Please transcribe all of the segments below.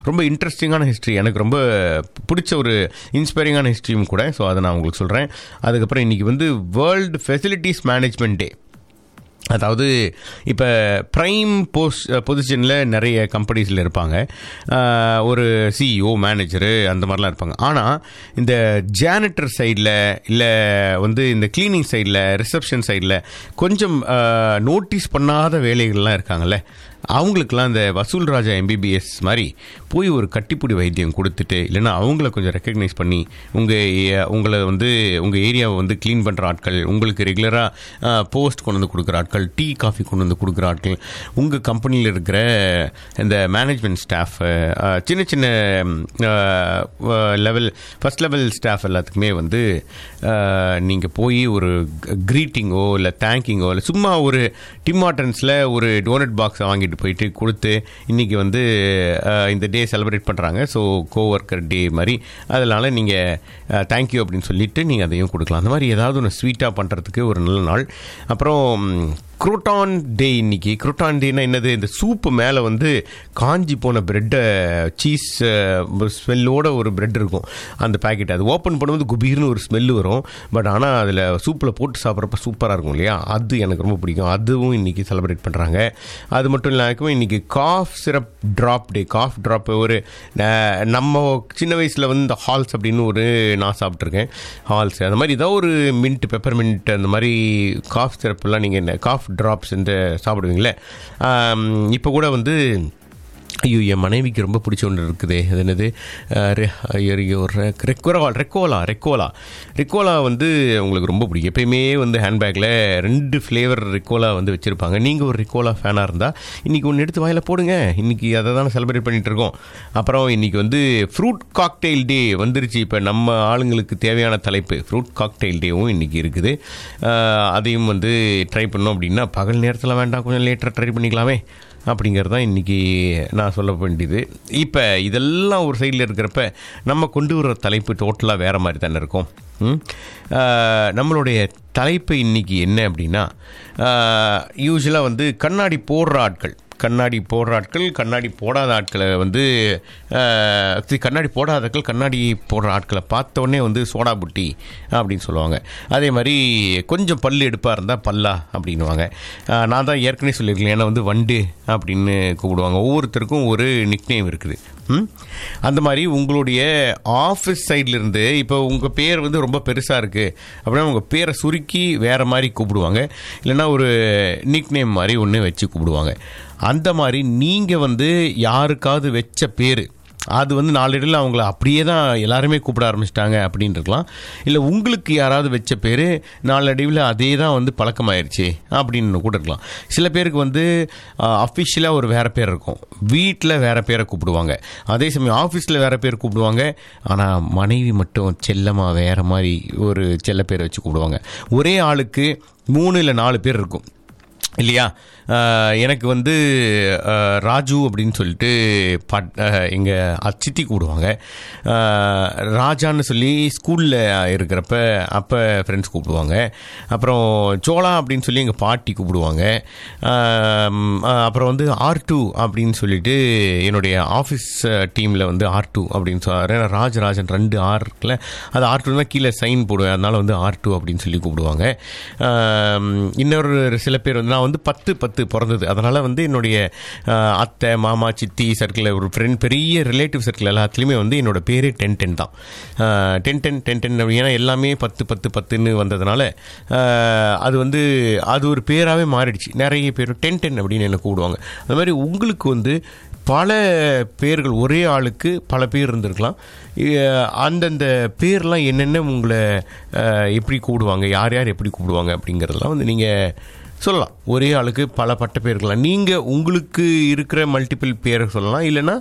ரொம்ப இன்ட்ரெஸ்டிங்கான ஹிஸ்ட்ரி எனக்கு ரொம்ப பிடிச்ச ஒரு இன்ஸ்பைரிங்கான ஹிஸ்ட்ரியும் கூட ஸோ அதை நான் உங்களுக்கு சொல்கிறேன் அதுக்கப்புறம் இன்றைக்கி வந்து வேர்ல்டு ஃபெசிலிட்டிஸ் மேனேஜ்மெண்ட் டே அதாவது இப்போ ப்ரைம் போஸ்ட் பொசிஷனில் நிறைய கம்பெனிஸில் இருப்பாங்க ஆஹ் ஒரு சிஇஓ மேனேஜரு அந்த மாதிரிலாம் இருப்பாங்க ஆனால் இந்த ஜானிட்டர் சைடில் இல்லை வந்து இந்த க்ளீனிங் சைடில் ரிசப்ஷன் சைடில் கொஞ்சம் நோட்டீஸ் பண்ணாத வேலைகள்லாம் இருக்காங்கல்ல அவங்களுக்கெல்லாம் இந்த வசூல் ராஜா எம்பிபிஎஸ் மாதிரி போய் ஒரு கட்டிப்புடி வைத்தியம் கொடுத்துட்டு இல்லைன்னா அவங்கள கொஞ்சம் ரெக்கக்னைஸ் பண்ணி உங்கள் உங்களை வந்து உங்கள் ஏரியாவை வந்து க்ளீன் பண்ணுற ஆட்கள் உங்களுக்கு ரெகுலராக போஸ்ட் கொண்டு வந்து கொடுக்குற ஆட்கள் டீ காஃபி கொண்டு வந்து கொடுக்குற ஆட்கள் உங்கள் கம்பெனியில் இருக்கிற இந்த மேனேஜ்மெண்ட் ஸ்டாஃப் சின்ன சின்ன லெவல் ஃபஸ்ட் லெவல் ஸ்டாஃப் எல்லாத்துக்குமே வந்து நீங்கள் போய் ஒரு க்ரீட்டிங்கோ இல்லை தேங்கிங்கோ இல்லை சும்மா ஒரு டிமாட்டன்ஸில் ஒரு டோனட் பாக்ஸ் வாங்கிட்டு போயிட்டு கொடுத்து இன்றைக்கி வந்து அஹ், இந்த டே செலிப்ரேட் பண்ணுறாங்க ஸோ கோவர்க்கர் டே மாதிரி அதனால் நீங்கள் தேங்க்யூ அப்படின்னு சொல்லிட்டு நீங்கள் அதையும் கொடுக்கலாம் அந்த மாதிரி ஏதாவது ஒன்று ஸ்வீட்டாக பண்ணுறதுக்கு ஒரு நல்ல நாள் அப்புறம் குரோட்டான் டே இன்னைக்கு குரோட்டான் டேனா என்னது இந்த சூப்பு மேலே வந்து காஞ்சி போன பிரெட்டை சீஸ் ஸ்மெல்லோட ஒரு பிரெட் இருக்கும் அந்த பாக்கெட் அது ஓப்பன் பண்ணும்போது குபீர்னு ஒரு ஸ்மெல்லு வரும் பட் ஆனால் அதில் சூப்பில் போட்டு சாப்பிட்றப்ப சூப்பராக இருக்கும் இல்லையா அது எனக்கு ரொம்ப பிடிக்கும் அதுவும் இன்னைக்கு செலிப்ரேட் பண்ணுறாங்க அது மட்டும் இல்லாமல் இன்னைக்கு cough syrup drop day cough drop ஒரு அஹ், நம்ம சின்ன வயசில் வந்து இந்த ஹால்ஸ் அப்படின்னு ஒரு நான் சாப்பிட்ருக்கேன் ஹால்ஸ் அந்த மாதிரி ஏதோ ஒரு மின்ட் பெப்பர் மின்ட் அந்த மாதிரி காஃப் சிரப்லாம் நீங்கள் காஃப் ட்ராப்ஸ் இந்த சாப்பிடுவீங்களே இப்போ கூட வந்து ஐயோ என் மனைவிக்கு ரொம்ப பிடிச்ச ஒன்று இருக்குது அது என்னது அஹ், ரெ- ஐயோ, ஐயோ, ரெ- ரெக்கோலா ரெக்கோலா ரெக்கோலா ரெக்கோலா வந்து உங்களுக்கு ரொம்ப பிடிக்கும் எப்பயுமே வந்து ஹேண்ட்பேக்கில் ரெண்டு ஃப்ளேவர் ரெக்கோலா வந்து வச்சுருப்பாங்க நீங்கள் ஒரு ரெக்கோலா ஃபேனாக இருந்தால் இன்றைக்கி ஒன்று எடுத்து வாயில் போடுங்க இன்றைக்கி அதை தான் செலிப்ரேட் பண்ணிகிட்டு இருக்கோம் அப்புறம் இன்றைக்கி வந்து ஃப்ரூட் காக்டெயில் டே வந்துருச்சு இப்போ நம்ம ஆளுங்களுக்கு தேவையான தலைப்பு ஃப்ரூட் காக்டெயில் டேவும் இன்றைக்கி இருக்குது அஹ், அதையும் வந்து ட்ரை பண்ணோம் அப்படின்னா பகல் நேரத்தில் வேண்டாம் கொஞ்சம் லேட்டராக ட்ரை பண்ணிக்கலாமே அப்படிங்கிறது தான் இன்றைக்கி நான் சொல்ல வேண்டியது இப்போ இதெல்லாம் ஒரு சைடில் இருக்கிறப்ப நம்ம கொண்டு வர தலைப்பு டோட்டலாக வேறு மாதிரி தானே இருக்கும் ம்? ஆஹ், நம்மளுடைய தலைப்பு இன்னைக்கு என்ன அப்படின்னா யூஸ்வலாக வந்து கண்ணாடி போடுற ஆட்கள் கண்ணாடி போடுற ஆட்கள் கண்ணாடி போடாத ஆட்களை வந்து ஆஹ், சி, கண்ணாடி போடாத ஆட்கள் கண்ணாடி போடுற ஆட்களை பார்த்த உடனே வந்து சோடா புட்டி அப்படின்னு சொல்லுவாங்க அதே மாதிரி கொஞ்சம் பல்லு எடுப்பாக இருந்தால் பல்லா அப்படின்னுவாங்க ஆஹ், நான் தான் ஏற்கனவே சொல்லியிருக்கேன் ஏன்னா வந்து வண்டு அப்படின்னு கூப்பிடுவாங்க ஒவ்வொருத்தருக்கும் ஒரு நிக்னேம் இருக்குது ம்? அந்த மாதிரி உங்களுடைய ஆஃபீஸ் சைட்ல இருந்து இப்போ உங்கள் பேர் வந்து ரொம்ப பெருசாக இருக்குது அப்படின்னா உங்கள் பேரை சுருக்கி வேறு மாதிரி கூப்பிடுவாங்க இல்லைன்னா ஒரு நிக்னேம் மாதிரி ஒன்று வச்சு கூப்பிடுவாங்க அந்த மாதிரி நீங்கள் வந்து யாருக்காவது வச்ச பேர் அது வந்து நாளடைவில் அவங்கள அப்படியே தான் எல்லாருமே கூப்பிட ஆரம்பிச்சிட்டாங்க அப்படின்னு இருக்கலாம் இல்லை உங்களுக்கு யாராவது வச்ச பேர் நாளடைவில் அதே தான் வந்து பழக்கமாயிருச்சு அப்படின்னு கூட இருக்கலாம் சில பேருக்கு வந்து அஃபிஷியலாக ஒரு வேறு பேர் இருக்கும் வீட்டில் வேறு பேரை கூப்பிடுவாங்க அதே சமயம் ஆஃபீஸில் வேறு பேர் கூப்பிடுவாங்க ஆனால் மனைவி மட்டும் செல்லமாக வேறு மாதிரி ஒரு செல்ல பேரை வச்சு கூப்பிடுவாங்க ஒரே ஆளுக்கு மூணு இல்லை நாலு பேர் இருக்கும் இல்லையா ஆஹ் எனக்கு வந்து ஆஹ் ராஜு அப்படின்னு சொல்லிட்டு பட் எங்கள் சித்தி கூப்பிடுவாங்க ஆஹ் ராஜான்னு சொல்லி ஸ்கூலில் இருக்கிறப்ப அப்போ ஃப்ரெண்ட்ஸ் கூப்பிடுவாங்க அப்புறம் சோளா அப்படின்னு சொல்லி எங்கள் பாட்டி கூப்பிடுவாங்க ஆம், ஆஹ் அப்புறம் வந்து ஆர் டூ அப்படின்னு சொல்லிட்டு என்னுடைய ஆஃபீஸ் டீமில் வந்து ஆர் டூ அப்படின்னு சொல்கிறாரு ராஜராஜன் ரெண்டு ஆர் இருக்குல்ல அது ஆர் டூ தான் கீழே சைன் போடுவேன் அதனால வந்து ஆர் டூ அப்படின்னு சொல்லி கூப்பிடுவாங்க ஆம், இன்னொரு சில பேர் வந்து நான் வந்து பத்து பத்து பிறந்தது அதனால் வந்து என்னுடைய ஆஹ், அத்தை மாமா சித்தி சர்க்கிள் ஒரு ஃப்ரெண்ட் பெரிய ரிலேட்டிவ் சர்க்கிள் எல்லாத்துலேயுமே வந்து என்னோட பேரே டென் டென் தான் டென் டென் டென் டென் ஏன்னா எல்லாமே பத்து பத்து பத்துன்னு வந்ததுனால ஆஹ், அது வந்து அது ஒரு பேராகவே மாறிடுச்சு நிறைய பேர் டென் டென் அப்படின்னு என்ன கூப்பிடுவாங்க அது மாதிரி உங்களுக்கு வந்து பல பேர்கள் ஒரே ஆளுக்கு பல பேர் இருந்திருக்கலாம் இ- அந்தந்த பேர்லாம் என்னென்ன உங்களை அஹ், எப்படி கூப்பிடுவாங்க யார் யார் எப்படி கூப்பிடுவாங்க அப்படிங்கிறதெல்லாம் வந்து நீங்கள் சொல்லலாம் ஒரே ஆளுக்கு பல பட்ட பேர்கள்லாம் நீங்கள் உங்களுக்கு இருக்கிற மல்டிபிள் பேரை சொல்லலாம் இல்லைன்னா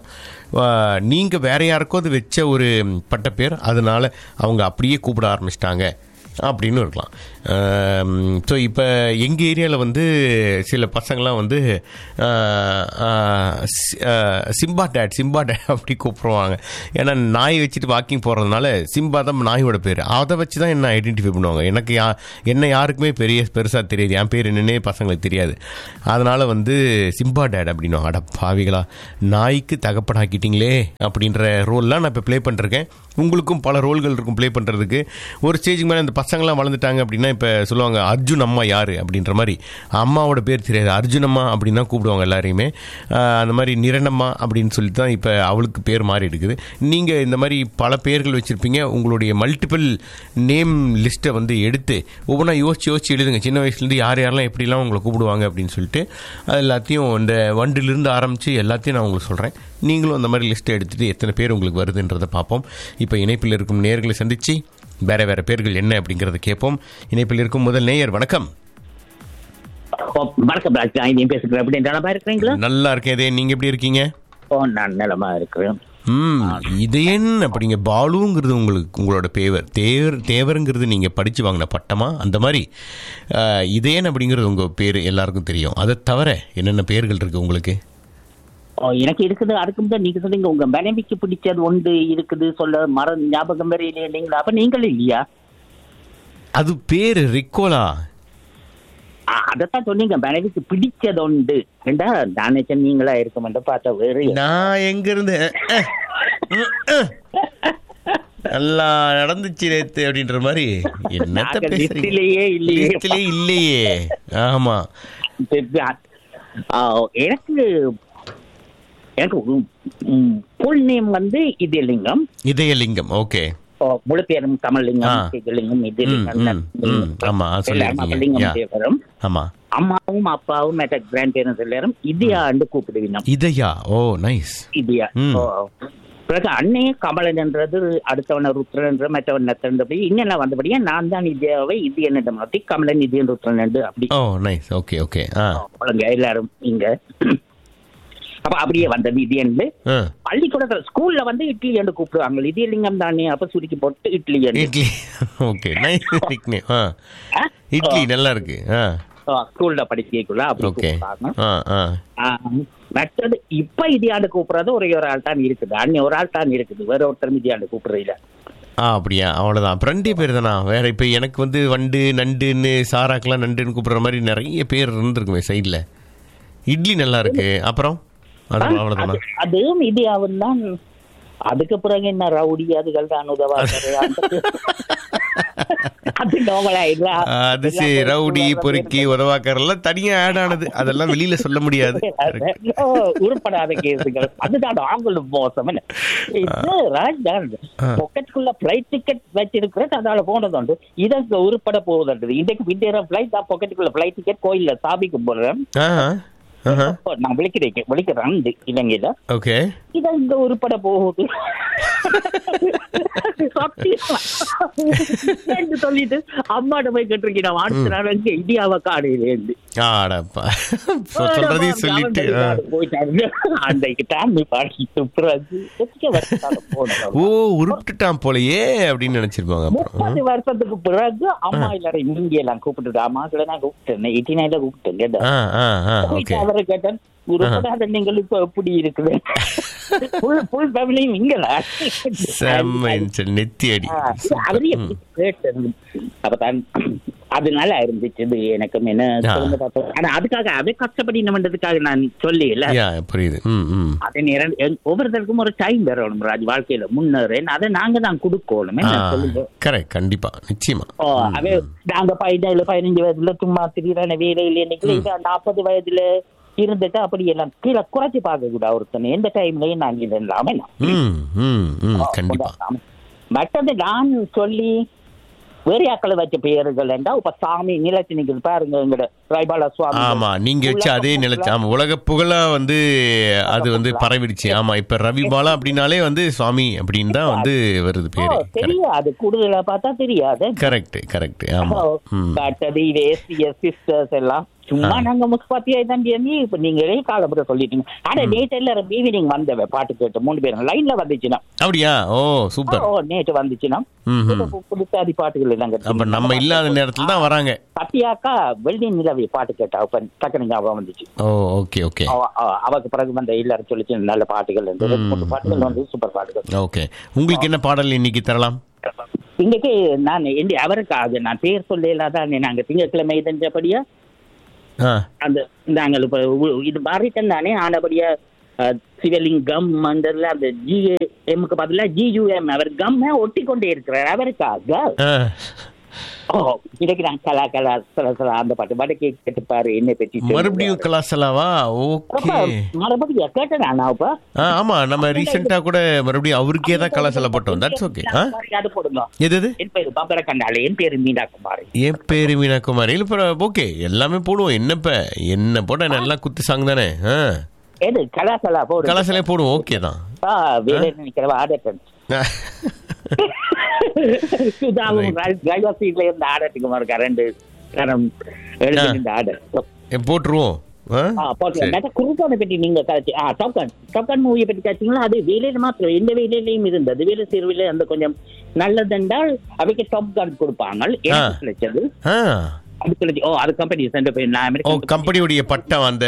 நீங்கள் வேற யாருக்கோ அது வச்ச ஒரு பட்ட பேர் அதனால அவங்க அப்படியே கூப்பிட ஆரம்பிச்சிட்டாங்க அப்படின்னு இருக்கலாம் ஸோ இப்போ எங்கள் ஏரியாவில் வந்து சில பசங்களாம் வந்து ஆஹ், ஆஹ், சி- ஆஹ், சிம்பா டேட் சிம்பா டேட் அப்படி கூப்பிடுவாங்க ஏன்னா நாய் வச்சுட்டு வாக்கிங் போகிறதுனால சிம்பா தான் நாயோட பேர் அதை வச்சு தான் என்ன ஐடென்டிஃபை பண்ணுவாங்க எனக்கு யா என்ன யாருக்குமே பெரிய பெருசாக தெரியாது என் பேர் என்னன்னே பசங்களுக்கு தெரியாது அதனால் வந்து சிம்பா டேட் அப்படின்னு அட பாவிகளா நாய்க்கு தகப்பனாக்கிட்டீங்களே அப்படின்ற ரோல்லாம் நான் இப்போ ப்ளே பண்ணிருக்கேன் உங்களுக்கும் பல ரோல்கள் இருக்கும் ப்ளே பண்ணுறதுக்கு ஒரு ஸ்டேஜுக்கு மேலே இந்த பசங்களாம் வளர்ந்துட்டாங்க அப்படின்னா இப்போ சொல்லுவாங்க அர்ஜுன் அம்மா யார் அப்படின்ற மாதிரி அம்மாவோட பேர் தெரியாது அர்ஜுன் அம்மா அப்படின்னு தான் கூப்பிடுவாங்க எல்லாரையுமே ஆஹ் அந்த மாதிரி நிரணம்மா அப்படின்னு சொல்லி தான் இப்போ அவளுக்கு பேர் மாறி இருக்குது நீங்கள் இந்த மாதிரி பல பேர்கள் வச்சுருப்பீங்க உங்களுடைய மல்டிபிள் நேம் லிஸ்ட்டை வந்து எடுத்து ஒவ்வொன்றா யோசிச்சு யோசிச்சு எழுதுங்க சின்ன வயசுலேருந்து யார் யாரெல்லாம் எப்படிலாம் உங்களை கூப்பிடுவாங்க அப்படின்னு சொல்லிட்டு அது எல்லாத்தையும் இந்த வண்டிலிருந்து ஆரம்பித்து எல்லாத்தையும் நான் உங்களுக்கு சொல்கிறேன் நீங்களும் அந்த மாதிரி லிஸ்ட்டை எடுத்துகிட்டு எத்தனை பேர் உங்களுக்கு வருதுன்றதை பார்ப்போம் இப்போ இணைப்பில் இருக்கும் நேர்களை சந்தித்து வேற வேற பேர்கள் என்ன அப்படிங்கிறத கேட்போம் இணைப்பில் இருக்கும் முதல் நேயர் வணக்கம் ஓ, வணக்கம் ராஜ் நான் இதையும் பேசுகிறேன் எப்படி நலமா இருக்கிறீங்களா நல்லா இருக்கேன் இதே நீங்கள் எப்படி இருக்கீங்க ஓ நான் நலமா இருக்கிறேன் ம் இதயன் அப்படிங்க பாலுங்கிறது உங்களுக்கு உங்களோட பேவர் தேவர் தேவருங்கிறது நீங்கள் படித்து வாங்கின பட்டமா அந்த மாதிரி அஹ், இதயன் அப்படிங்கிறது உங்கள் பேர் எல்லாருக்கும் தெரியும் அதை தவிர என்னென்ன பேர்கள் இருக்குது உங்களுக்கு ஓ எனக்கு இருக்குது அதுக்கு முதல் நீங்க சொன்னீங்க உங்க மனைவிக்கு பிடிச்சது ஒன்று இருக்குது சொல்ல மர ஞாபகம் வேற இல்லைங்களா அப்ப நீங்களும் இல்லையா அது பேர் ரிக்கோலா ஆ, அதைத்தான் சொன்னீங்க மனைவிக்கு பிடிச்சது உண்டு ஏண்டா நானே நீங்களா இருக்குமென்று பார்த்தா வேறு நான் எங்கிருந்து அஹ், அஹ், அஹ். நல்லா நடந்துச்சு நேத்து அப்படின்ற மாதிரி என்னத்த நாங்க பேசுறீங்க லிஸ்டிலேயே இல்லையே லிஸ்ட்லயே இல்லையே ஆமா ஆ, எனக்கு எனக்கு ஃபுல் நேம் வந்து இதயலிங்கம் இதயலிங்கம் ஓகே ஓ, முழு பேரும் ஆ. கமலிங்கம் இதயலிங்கம் ம், இதயலிங்கம் ம், ம். ஆமா, சொல்லிருக்கீங்க. லிங்கம் Yeah. தேவரும் ஆமா அம்மாவும் அப்பாவும் மற்ற கிராண்ட் பேரண்ட்ஸ் எல்லாரும் இந்தியாண்டு கூப்பிடுவினோம் இதயா ஓ நைஸ் இந்தியா ம். ஓ. பிறகு அன்னைய கமலன் என்றது அடுத்தவன ருத்ரன் என்ற மற்றவன் நத்தன்றபடி இங்கெல்லாம் வந்தபடியா நான் தான் இந்தியாவை இந்தியனிடம் மாற்றி கமலன் இந்தியன் ருத்ரன் என்று அப்படி ஓ நைஸ் ஓகே ஓகே ஆ குழந்தை எல்லாரும் இங்க அப்ப அப்படியே வந்தது இந்தியன்ல ஆ. பள்ளிக்கூடத்துல ஸ்கூல்ல வந்து இட்லி என்று கூப்பிடுவாங்க இதயலிங்கம் தானே அப்ப சுருக்கி போட்டு இட்லி என்று இட்லி ஓகே நைஸ் நிக்னேம் ஆ இட்லி நல்லா இருக்கு ஆ ஸ்கூல்ல படிக்கக்குள்ள அப்படி ஓகே கூப்பிடுவாங்க ஆ ஆ ஆ, மற்றது இப்ப இதியாண்டு கூப்பிடுறது ஒரே ஒரு ஆள் தான் இருக்குது அன்னி ஒரு ஆள் தான் இருக்குது வேற ஒருத்தர் இதியாண்டு கூப்பிடுறதுல ஆ அப்படியா அவ்வளோதான் அப்புறம் ரெண்டே பேர் தானா வேற இப்போ எனக்கு வந்து வண்டு நண்டுன்னு சாராக்கெல்லாம் நண்டுன்னு கூப்பிடுற மாதிரி நிறைய பேர் இருந்திருக்குமே சைடில் இட்லி நல்லா இருக்கு அப்புறம் அது அவ்வளோதானா அது- அதுவும் இந்தியாவும் தான் அதுக்கு பிறகு என்ன ரவுடி அதுகள் தான் உதவாக்கரு அது நோவலா இல்ல அது சரி ரவுடி பொறுக்கி உதவாக்கரெல்லாம் தனியா ஆட் ஆனது அதெல்லாம் வெளியில சொல்ல முடியாது ஓ, உருப்படாத கேசுகள் அதுதான் ஆங்களும் மோசம் என்ன? இது ராஜ்தான் பொக்கெட்டுக்குள்ள பிளைட் டிக்கெட் வச்சிருக்கிறது அதால போனதுண்டு இதற்கு உருப்பட போகுதுன்றது இன்றைக்கு விண்டேற பிளைட் தான் பொக்கெட்டுக்குள்ள பிளைட் டிக்கெட் கோயில்ல சாபிக்கு போடுறேன் ஆ ஆஹா நான் விളിக்கிறேன் விളിக்கிறேன் இலங்கையில ஓகே இது இங்க உருப்பட போகுது சத்தியமா. என்று சொல்லிட்டு அம்மாட்ட போய் கேட்டிருக்கேன் நான் அடுத்த நாள் வந்து இந்தியாவை காடையிலேருந்து ஆடப்பா சொல்றதையும் சொல்லிட்டு ஆ. போயிட்டாங்க அன்றைக்கு டாமி பாடிட்டு பிறகு எத்தனை வருஷத்தால போனோம் ஓ உருப்பிட்டுட்டான் போலயே அப்படின்னு நினைச்சிருப்பாங்க அப்புறம் முப்பது வருஷத்துக்கு பிறகு அம்மா எல்லாரும் இங்க எல்லாம் கூப்பிட்டு அம்மாக்களை நான் கூப்பிட்டேன் எயிட்டி நைன்ல கூப்பிட்டேன் கேட்டேன் ஆ ஆ ஆ போயிட்டு ஓகே அவரை கேட்டேன் உருப்படாத நீங்கள் இப்ப எப்படி இருக்குது ஃபுல் ஃபுல் ஃபேமிலியும் இங்கலா செம்ம நெத்தி அடி அவரே எப்படி கேட்டது அப்பதான் அதனால இருந்துச்சு இது எனக்கு என்ன ஆ. சொல்லுங்க பாப்போம். ஆனா அதுக்காக அதை கஷ்டப்படினதுக்காக நான் சொல்லி இல்ல யா புரியுது ம் ம் அது நேரம் எங்க- ஒவ்வொருத்தருக்கும் ஒரு டைம் வரணும் ராஜ் வாழ்க்கையில முன்னேறேன் அதை நாங்க தான் கொடுக்கணும் என்ன சொல்லுங்க கரெக்ட் கண்டிப்பா நிச்சயமா ஓ அவே நாங்க பதினேழு பதினஞ்சு வயதுல சும்மா திடீரான வேலையில இன்னைக்கு நாற்பது வயதுல இருந்துட்டு அப்படி எல்லாம் கீழே குறைச்சி பார்க்க கூடாது ஒருத்தன் எந்த டைம்லயும் நாங்க இது இல்லாம ம் ம் ம் கண்டிப்பா மற்றது நான் சொல்லி வேற ஆக்களை வச்ச பெயர்கள் என்றா இப்ப சாமி நிலத்தி நிக்குது பாருங்க எங்கட ரைபால சுவாமி ஆமா நீங்க வச்ச அதே நிலைச்சு ஆமா உலக புகழா வந்து அது வந்து பரவிடுச்சு ஆமா இப்ப ரவி பாலா அப்படின்னாலே வந்து சுவாமி அப்படின்னு தான் வந்து வருது ஓ, பேரு தெரியாது கூடுதலா பார்த்தா தெரியாது கரெக்ட் கரெக்ட் ஆமா ம் மற்றது இது எஸ்சிஎஸ் சிஸ்டர்ஸ் எல்லாம் சும்மா நாங்க முஸ்பாத்தியா தான் சொல்லி இப்ப நீங்க இதே காலப்பட சொல்லிட்டீங்க ஆனா நேற்று எல்லாரும் ஈவினிங் வந்தவ பாட்டு கேட்டு மூணு பேரும் லைன்ல வந்துச்சுன்னா அப்படியா ஓ சூப்பர் ஓ நேற்று வந்துச்சுன்னா ம்ஹும். புதுசாதி பாட்டுகள் எல்லாம் கேட்டு அப்ப நம்ம இல்லாத நேரத்துல தான் வராங்க சத்யாக்கா வெள்ளி நிலவை பாட்டு கேட்டா அப்ப டக்குனு ஞாபகம் வந்துச்சு ஓ ஓகே ஓகே அவ- அவ- அவக்கு பிறகு வந்த எல்லாரும் சொல்லிச்சு நல்ல பாட்டுகள் இருந்து ரெண்டு மூணு பாட்டுகள் வந்து சூப்பர் பாட்டுகள் ஓகே உங்களுக்கு என்ன பாடல் இன்னைக்கு தரலாம் இன்னைக்கு நான் எந்த அவருக்காக நான் பேர் சொல்லல தான் நாங்க திங்கட்கிழமை இதஞ்சபடியா ஆ அந்த நாங்கள் இப்ப உ- இது மாறிட்டன் தானே ஆனபடியா அஹ், சிவலிங்கம் மண்டல அந்த ஜிஏஎம்க்கு பதிலா ஜியூஎம் அவர் கம் ஒட்டி கொண்டே இருக்கிறார் அவருக்காக ஆ. ஓ இன்னைக்கு நான் கலா கலா சல சல அந்த பாட்டு வடக்கே கேட்டுப்பாரு என்னை பற்றி சொல்லுவாரு. மறுபடியும் கலாசலாவா அப்ப ஓகே மறுபடியும் கேட்டேன் நான் இப்ப ஆ ஆமா நம்ம ரீசெண்டா கூட மறுபடியும் அவருக்கே தான் கலாசலப்பட்டோம் தட்ஸ் ஓகே ஆ அது போடுங்க எது எது என் பேரு பம்பர கண்டாலே என் பேரு மீனா குமாரி என் பேரு மீனா குமார் இல்ல அப்புறம் ஓகே எல்லாமே போடுவோம் என்னப்ப என்ன போட நல்லா குத்து சாங் தானே ஆ எது கலாசலா போடு கலாசலே போடுவோம் ஓகே தான் ஆ, வேலை நினைக்கிறவ ஆடட்டன் சுதாவும் டிரைவர் சீட்ல இருந்து ஆடட்டுக்கு இருக்கா ரெண்டு கரம் எழுதி இந்த ஆடர் ஏ, போட்டுருவோம் ஆ? சரி. குறுக்கான பற்றி நீங்க கழிச்சு ஆ டாப்கான் டாப்கான் மூவியை பற்றி காய்ச்சிங்களா அது வேலையில மாத்திரம் எந்த வேலையிலையும் இருந்தது வேலை சேர்வில அந்த கொஞ்சம் நல்லதென்றால் அவைக்கு டாப் கான் கொடுப்பாங்க எனக்கு கிடைச்சது ஆ அது கிடைச்சு ஓ அது கம்பெனி சென்று போய் நான் ஓ அமெரிக்கன் கம்பெனியுடைய பட்டம் அந்த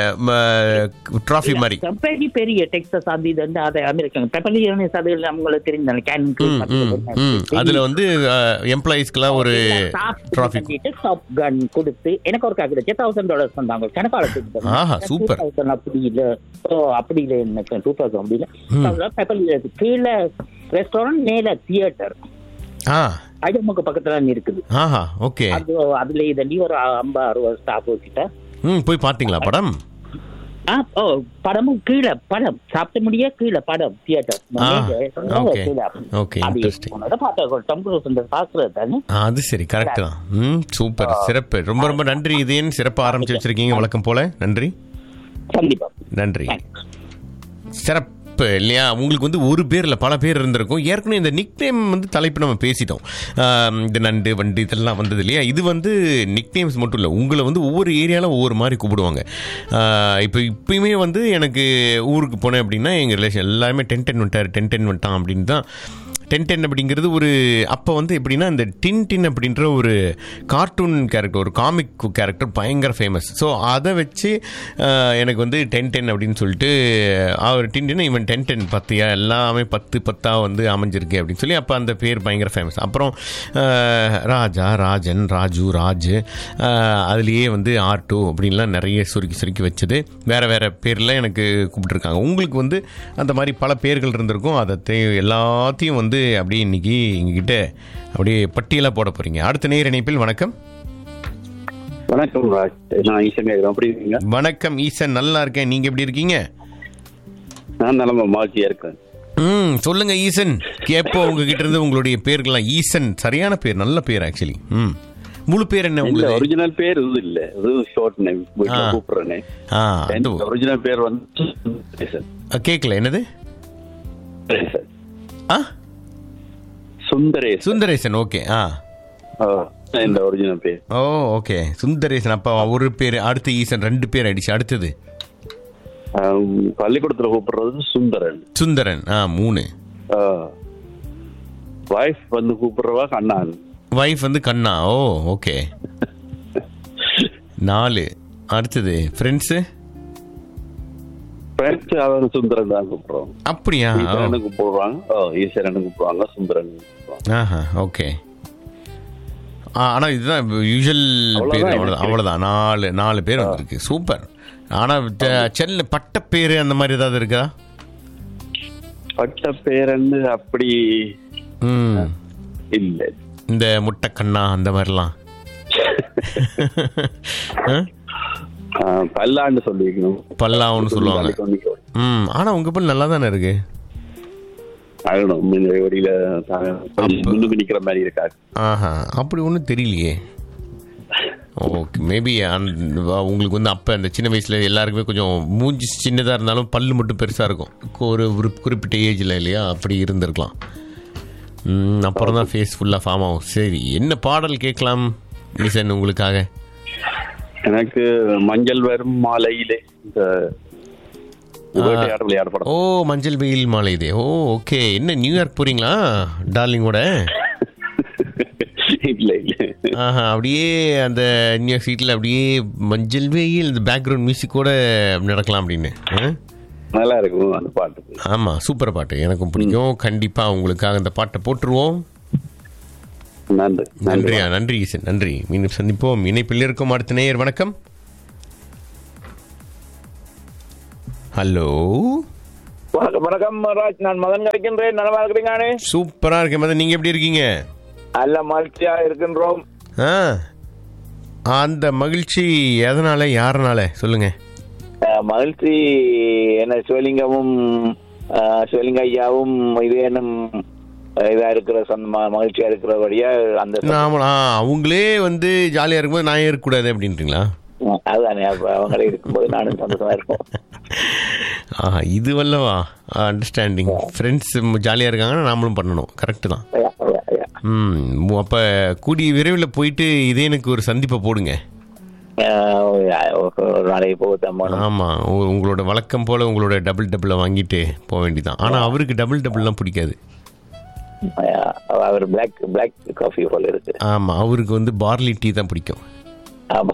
ட்ராஃபி மாதிரி கம்பெனி பெரிய டெக்ஸஸ் அது இது வந்து அதை அமெரிக்கன் பெப்பலியனஸ் அது அவங்களுக்கு தெரிஞ்ச கேன் ம், ம், ம். அதுல வந்து எம்ப்ளாயிஸ்க்கெல்லாம் ஒரு ட்ராஃபி டாப் கன் கொடுத்து எனக்கு ஒரு கிடைச்சு தௌசண்ட் டாலர்ஸ் தந்தாங்க கணக்காலத்துக்கு ஆஹா, super. அப்படி இல்ல ஓ அப்படி இல்ல எனக்கு டூ தௌசண்ட் அப்படி இல்ல பெப்பலிய கீழே ரெஸ்டாரண்ட் மேல தியேட்டர் ஆ ஐடமுக்கு பக்கத்துல தான் இருக்குது ஆஹா ஓகே அது அதுல இதெல்லாம் ஒரு ஐம்பது அறுபது ஸ்டாஃப் கிட்ட ம் போய் பாத்தீங்களா படம் ஆ, ஓ படமும் கீழே படம் சாப்பிட முடிய கீழே படம் தியேட்டர் ஆ, okay. Okay, interesting. Tom Cruise இந்த பாக்குறது தானே ஆ, அது சரி கரெக்ட் தான் ம் சூப்பர் சிறப்பு ரொம்ப ரொம்ப நன்றி இது ஏன் சிறப்பு ஆரம்பிச்சு வச்சிருக்கீங்க வழக்கம் போல நன்றி கண்டிப்பா நன்றி சிறப்பு இல்லையா உங்களுக்கு வந்து ஒரு பேர் இல்லை பல பேர் இருந்திருக்கும் ஏற்கனவே இந்த நிக் நேம் வந்து தலைப்பு நம்ம பேசிட்டோம் ஆம், இந்த நண்டு வண்டு இதெல்லாம் வந்தது இல்லையா இது வந்து நிக் நேம்ஸ் மட்டும் இல்லை உங்களை வந்து ஒவ்வொரு ஏரியாவில் ஒவ்வொரு மாதிரி கூப்பிடுவாங்க ஆ, இப்போ இப்பயுமே வந்து எனக்கு ஊருக்கு போனேன் அப்படின்னா எங்கள் ரிலேஷன் எல்லாருமே டென் டென் வந்துட்டார் டென் டென் வந்துட்டான் அப்படின்னு தான் டென் டென் அப்படிங்கிறது ஒரு அப்போ வந்து எப்படின்னா இந்த டின் டின் அப்படின்ற ஒரு கார்ட்டூன் கேரக்டர் ஒரு காமிக் கேரக்டர் பயங்கர ஃபேமஸ் ஸோ அதை வச்சு ஆஹ், எனக்கு வந்து டென் டென் அப்படின்னு சொல்லிட்டு அவர் டின் டின் இவன் டென் டென் பத்தியா எல்லாமே பத்து பத்தாக வந்து அமைஞ்சிருக்கு அப்படின்னு சொல்லி அப்போ அந்த பேர் பயங்கர ஃபேமஸ் அப்புறம் ஆஹ், ராஜா ராஜன் ராஜு ராஜ் ஆஹ், அதுலேயே வந்து ஆர் டூ அப்படின்லாம் நிறைய சுருக்கி சுருக்கி வச்சது வேறு வேறு பேரில் எனக்கு கூப்பிட்டுருக்காங்க உங்களுக்கு வந்து அந்த மாதிரி பல பேர்கள் இருந்திருக்கும் அதை தே- எல்லாத்தையும் வந்து அப்படியே இன்னைக்கு எங்ககிட்ட அப்படியே பட்டியலாக போட போகிறீங்க அடுத்த நேர் இணைப்பில் வணக்கம் வணக்கம் ராஜ் நான் ஈசன் கேட்கிறேன் எப்படி இருக்கீங்க வணக்கம் ஈசன் நல்லா இருக்கேன் நீங்கள் எப்படி இருக்கீங்க நான் நிலம மாழ்ச்சியா இருக்கேன் ம் சொல்லுங்க ஈசன் கேப்போ உங்ககிட்ட இருந்து உங்களுடைய பேர்கள்லாம் ஈசன் சரியான பேர் நல்ல பேர் ஆக்சுவலி ம் முழு பேர் என்ன இல்ல உங்களுக்கு ஒரிஜினல் பேர் இது இல்ல இது ஷார்ட் நேம் வீட்டுல ஆ. கூப்பிடுறேன் ஆ அது ஒரிஜினல் பேர் வந்து சுந்தரேசன். கேட்கல என்னது சுந்தரேசன். ஆ சுந்தரேசன் சுந்தரேசன் ஓகே ஆ ஆ, இந்த ஒரிஜினல் பேர் ஓ ஓகே சுந்தரேசன் அப்பா ஒரு பேர் அடுத்து ஈசன் ரெண்டு பேர் ஆயிடுச்சு அடுத்தது ஆம், பள்ளிக்கூடத்துல கூப்பிடுறது சுந்தரன் சுந்தரன் ஆ மூணு வைஃப் வந்து கூப்பிடுறவா கண்ணான் வைஃப் வந்து கண்ணா ஓ ஓகே நாலு அடுத்தது ஃப்ரெண்ட்ஸு ஃப்ரெண்ட்ஸ் அவர் சுந்தரன் தான் கூப்பிடுறோம் அப்படியா ஓ. ஈஸ்வரன் கூப்பிடுவாங்க ஓ ஈஸ்வரன் கூப்பிடுவாங்க சுந்தரன் கூப்பிடுவாங்க ஆஹா ஓகே ஆ ஆனால் இதுதான் யூஷுவல் பேர் அவ்வளவுதான் அவ்வளோதான் எனக்கு அவ்வளோதான் நாலு நாலு பேர் வந்திருக்கு சூப்பர் ஆனால் செல்ல பட்ட பேர் அந்த மாதிரி ஏதாவது இருக்கா பட்ட பேரன்னு அப்படி ம் இல்ல இந்த முட்டை கண்ணா அந்த மாதிரிலாம் ஆ? ஆ, பல்லாண்டு சொல்லிக்கணும் பல்லாவுன்னு சொல்லுவாங்க ம் ஆனால் உங்கள் பல் நல்லா தானே இருக்கு ஆகணும் இந்த வழியில தாங்க கொஞ்சம் முன்னுக்கு நிக்கிற மாதிரி இருக்காது ஆஹா அப்படி ஒன்றும் தெரியலையே ஓகே மேபி உங்களுக்கு வந்து அப்போ அந்த சின்ன வயசில் எல்லாருக்குமே கொஞ்சம் மூஞ்சி சின்னதாக இருந்தாலும் பல்லு மட்டும் பெருசாக இருக்கும் ஒரு ஒரு குறிப்பிட்ட ஏஜில் இல்லையா அப்படி இருந்திருக்கலாம் ம், அப்புறம் தான் ஃபேஸ் ஃபுல்லாக ஃபார்ம் ஆகும் சரி என்ன பாடல் கேட்கலாம் ஈசன் உங்களுக்காக எனக்கு மஞ்சள் வரும் மாலையிலே இந்த வேட்டையாட விளையாட படம் ஓ மஞ்சள் வெயில் மாலை இது ஓ ஓகே என்ன நியூயார்க் போறீங்களா டார்லிங்கோட இல்ல இல்ல ஆஹா அப்படியே அந்த நியூயார்க் சீட்டில் அப்படியே மஞ்சள் வெயில் இந்த பேக்ரவுண்ட் மியூசிக்கோட நடக்கலாம் அப்படின்னு ஆ? நல்லா இருக்கும் அந்த பாட்டு ஆமாம் சூப்பர் பாட்டு எனக்கும் பிடிக்கும் கண்டிப்பாக உங்களுக்காக அந்த பாட்டை போட்டுருவோம் நன்றி நன்றியா நன்றி ஈசன் நன்றி மீண்டும் சந்திப்போம் இணைப்பில் இருக்கும் அடுத்த நேயர் வணக்கம் ஹலோ வணக்கம் வணக்கம் ராஜ் நான் மதன் கிடைக்கின்றேன் நலமா இருக்கிறீங்கானே சூப்பரா இருக்கேன் மதன் நீங்க எப்படி இருக்கீங்க நல்ல மகிழ்ச்சியா இருக்கின்றோம் ஆ அந்த மகிழ்ச்சி எதனால யாருனால சொல்லுங்க அஹ், மகிழ்ச்சி என்ன சிவலிங்கமும் அஹ், சிவலிங்க ஐயாவும் இது என்னும் அஹ், இதா இருக்கிற சொந்த ம- மகிழ்ச்சியா இருக்கிறபடியா அந்த சொந்த- நாம ஆ, அவங்களே வந்து ஜாலியா இருக்கும்போது நான் இருக்கக்கூடாது அப்படின்றீங்களா அஹ், அதுதானே அப்ப அவங்களே இருக்கும்போது நானும் சந்தோஷமா இருப்போம் ஆ இது வல்லவா அண்டர்ஸ்டாண்டிங் ஃப்ரெண்ட்ஸ் ஜாலியாக இருக்காங்கன்னா நாமளும் பண்ணணும் கரெக்டு தான் ஐயா, ஐயா, ஐயா. ம் அப்போ கூடிய விரைவில் போயிட்டு இதே எனக்கு ஒரு சந்திப்பை போடுங்க அஹ், ஒரு ஒரு நாளைக்கு போகத்தான் போகணும் ஆமாம் உங்களோட வழக்கம் போல் உங்களோட டபுள் டபுளை வாங்கிட்டு போக வேண்டியதான் ஆனால் அவருக்கு டபுள் டபுள்லாம் பிடிக்காது அஹ், அவர் பிளாக் பிளாக் காஃபி போல இருக்கு ஆமாம் அவருக்கு வந்து பார்லி டீ தான் பிடிக்கும் ஆமா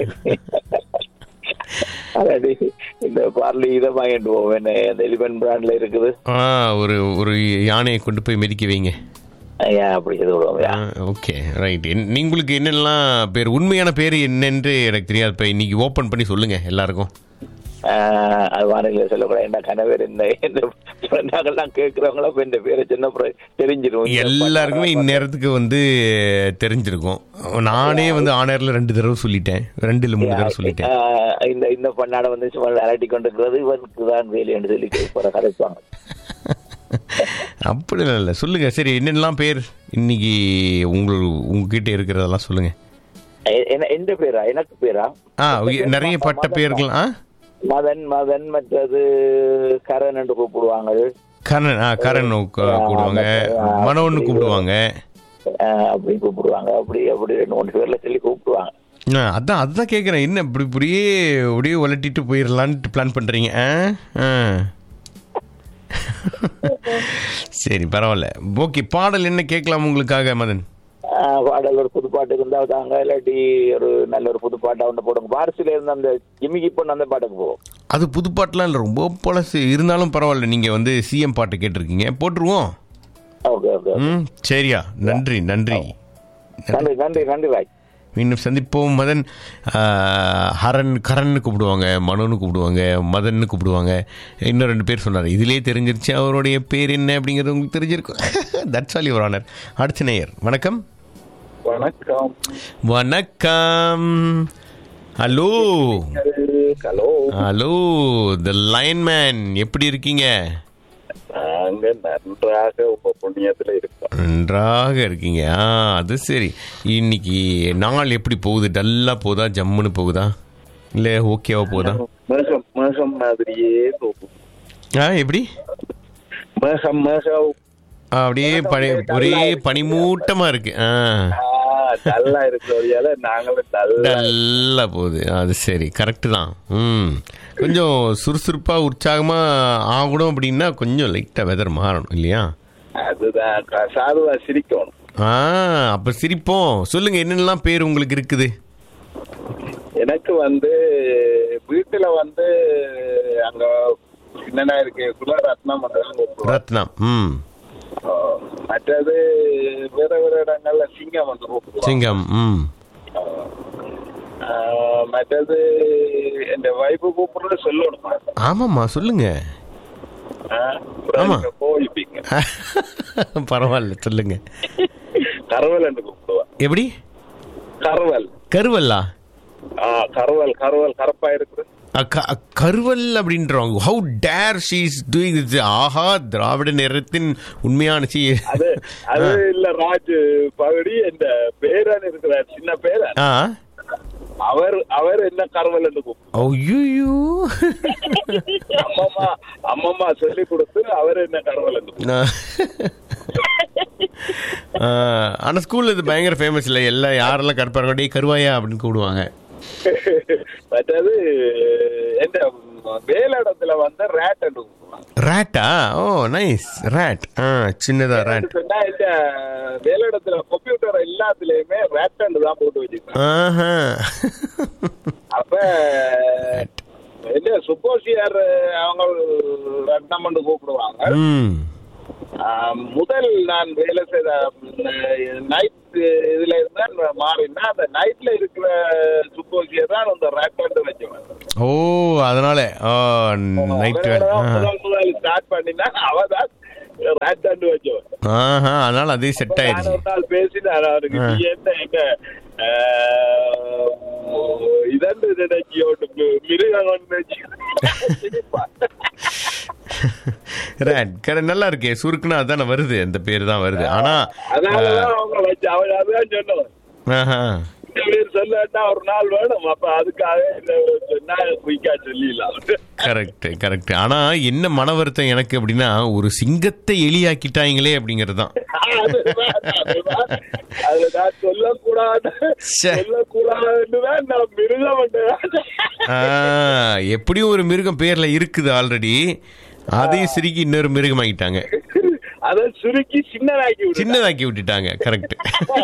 அதாவது இந்த பார்லி இதை வாங்கிட்டு போவோம் என்ன இந்த எலிபன் பிராண்ட்ல இருக்குது ஆ ஒரு ஒரு யானையை கொண்டு போய் மிதிக்க வைங்க ஐயா அப்படி இது விடுவோம் ஓகே ரைட் உங்களுக்கு என்னெல்லாம் பேர் உண்மையான பேர் என்னென்று எனக்கு தெரியாது இப்போ இன்னைக்கு ஓப்பன் பண்ணி சொல்லுங்க எல்லாருக்கும் ஆஹ் அது வானிலை சொல்லக்கூடாது என்ன கணவர் என்ன என்ன நாங்கெல்லாம் கேட்கிறவங்களா இப்ப இந்த பேரை சின்ன பிள்ளை தெரிஞ்சிரும் எல்லாருக்குமே இந்நேரத்துக்கு வந்து தெரிஞ்சிருக்கும் நானே வந்து ஆனர்ல ரெண்டு தடவை சொல்லிட்டேன் ரெண்டு இல்லை மூணு தடவை சொல்லிட்டேன் ஆஹ் இந்த இந்த பண்ணாட வந்து சும்மா அலட்டி கொண்டிருக்கிறது இவனுக்கு தான் வேலை என்று சொல்லி போற கதைப்பாங்க அப்படிலாம் இல்லை சொல்லுங்க சரி என்னெல்லாம் பேர் இன்னைக்கு உங்களுக்கு உங்ககிட்ட இருக்கிறதெல்லாம் சொல்லுங்க எ- என்ன எந்த பேரா எனக்கு பேரா ஆ உய- நிறைய பட்ட பேர்கள் ஆ மதன் மதன் மற்றது கரண் என்று கூப்பிடுவாங்க கரண் ஆ கரண் கூ- கூப்பிடுவாங்க மனோன்னு கூப்பிடுவாங்க ஆஹ் அப்படி கூப்பிடுவாங்க அப்படி அப்படி ரெண்டு மூணு பேர்ல சொல்லி கூப்பிடுவாங்க ஆ, அதான் அதுதான் கேட்குறேன் என்ன இப்படி இப்படியே அப்படியே உலட்டிட்டு போயிடலான்ட்டு பிளான் பண்ணுறீங்க ஆ ஆ சரி பரவாயில்ல ஓகே பாடல் என்ன கேட்கலாம் உங்களுக்காக மதன் ஆஹ் பாடல் ஒரு புது பாட்டு இருந்தா தாங்க இல்லாட்டி ஒரு நல்ல ஒரு புது பாட்டா ஒன்று போடுங்க பாரசில இருந்த அந்த ஜிமிக்கி பொண்ணு அந்த பாட்டுக்கு போவோம் அது புது பாட்டுலாம் இல்லை ரொம்ப பழசு இருந்தாலும் பரவாயில்ல நீங்கள் வந்து சிஎம் பாட்டு கேட்டிருக்கீங்க போட்டுருவோம் ஓகே ஓகே ம் சரியா நன்றி நன்றி நன்றி நன்றி நன்றி ராஜ் மீண்டும் சந்திப்போம் மதன் ஆ, ஹரன் கரன்னு கூப்பிடுவாங்க மனோன்னு கூப்பிடுவாங்க மதன்னு கூப்பிடுவாங்க இன்னும் ரெண்டு பேர் சொன்னார் இதிலே தெரிஞ்சிருச்சு அவருடைய பேர் என்ன அப்படிங்கிறது உங்களுக்கு தெரிஞ்சிருக்கும் தட்ஸ் ஆல் யுவர் ஆனர் அடுத்த நேயர் வணக்கம் வணக்கம் வணக்கம் hello hello hello the lineman எப்படி இருக்கீங்க நாங்க நன்றாக உங்க புண்ணியத்துல இருக்கோம் நன்றாக இருக்கீங்க ஆ அது சரி இன்னைக்கு நாள் எப்படி போகுது டல்லாக போகுதா ஜம்முன்னு போகுதா இல்லை ஓகேவா போகுதா மேகம் மேகம் மாதிரியே போகும் ஆ எப்படி மேகம் மேகம் ஆ, அப்படியே பனி ஒரே பனிமூட்டமா இருக்கு ஆ நல்லா இருக்கிறதால நாங்களும் நல்லா டல்லா போகுது அது சரி கரெக்டு தான் ம் கொஞ்சம் சுறுசுறுப்பா உற்சாகமா ஆகணும் அப்படின்னா கொஞ்சம் லைட்டா வெதர் மாறணும் இல்லையா அதுதான் க- சாதுவா சிரிக்கணும் ஆ அப்ப சிரிப்போம் சொல்லுங்க என்னென்னலாம் பேர் உங்களுக்கு இருக்குது எனக்கு வந்து வீட்டுல வந்து அங்க என்னென்ன இருக்கு குலரத்னம் அதெல்லாம் கூப்பிடுவாங்க. ரத்னம் ம் ஆஹ் மற்றது வேற வேற இடங்கள்ல சிங்கம் வந்து கூப்பிடுவாங்க சிங்கம் ம் ஆஹ் மற்றது என் வைப்பு கூப்பிடுறது சொல்லணும் ஆமாம்மா சொல்லுங்க ஆஹ் அப்புறம் ஆமா. நீங்க கோவிப்பீங்க பரவாயில்ல சொல்லுங்க கருவல் என்று கூப்பிடுவான் எப்படி கருவல் கருவல்லா ஆஹ் கருவல் கருவல் கருப்பா இருக்குது அ, க- அ, கருவல் அப்படின்றவங்க how dare she is doing this ஆஹா திராவிட நிறத்தின் உண்மையான சி அது அது இல்ல ராஜு பகுடி இந்த பேரன் இருக்கிறார் சின்ன பேரன் ஆ அவர் அவர் என்ன கருவல் என்று கூப்பிடுவார் ஐயோ அம்மம்மா அம்மம்மா சொல்லி கொடுத்து அவர் என்ன கருவல் என்று ஆனால் ஸ்கூலில் இது பயங்கர ஃபேமஸ் இல்லை எல்லாம் யாரெல்லாம் கருப்பாங்க டேய் கருவாயா அப்படின்னு கூப்பிடுவாங்க ரேட் கூப்பிடுவாங்க ரேட்டா ஓ நைஸ் ரேட் ஆ சின்னதா ரேட் சொன்னா இந்த வேலையிடத்துல கம்ப்யூட்டர் எல்லாத்துலயுமே ரேட் தான் போட்டு வச்சிருக்காங்க ஆஹா அப்ப என்ன சுப்போசியர் அவங்க ரத்னம் கூப்பிடுவாங்க ம் ஆஹ், முதல் நான் வேலை செய்த நைட் இதுல இருந்தா மாறினா அந்த நைட்ல இருக்கிற சுப்போசியர் தான் அந்த ரேட் வச்சுவேன் ஓ அதனால ஓ நைட்டு முதல் முதல் ஸ்டார்ட் பண்ணினா அவ தான் ரேட் வச்சுவேன் ஆஹா அதனால அதே செட் நான் ஆயிடுச்சு ஒரு நாள் பேசினார் அவருக்கு ஆ. நீ என்ன எங்க இதண்டு நினைச்சியோட்டு மிருகம் ஒன்று ரேட் கர நல்லா இருக்கே சுருக்குன்னா அதானே வருது அந்த பேர் தான் வருது ஆனா அதனாலதான் அவங்க வச்சு அவன் அதான் சொன்னவன் ஆஹா இந்த பேர் சொல்லட்டா ஒரு நாள் வேணும் அப்ப அதுக்காக இந்த சொன்னா குயிக்கா சொல்லிடலாம் கரெக்ட் கரெக்ட் ஆனா என்ன மன வருத்தம் எனக்கு அப்படின்னா ஒரு சிங்கத்தை எலியாக்கிட்டாங்களே அப்படிங்கிறது தான் அதுதான், அதுதான். அது நான் சொல்லக்கூடாது ச்சே. சொல்லக்கூடாதுன்னுதான் நான் மிருகம் பண்ணேன். ஆ, எப்படியும் ஒரு மிருகம் பேர்ல இருக்குது ஆல்ரெடி அதையும் சிரிக்கி இன்னொரு மிருகம் ஆகிட்டாங்க அதை சுருக்கி சின்னதாக்கி விட்டு சின்னதாக்கி விட்டுட்டாங்க கரெக்ட்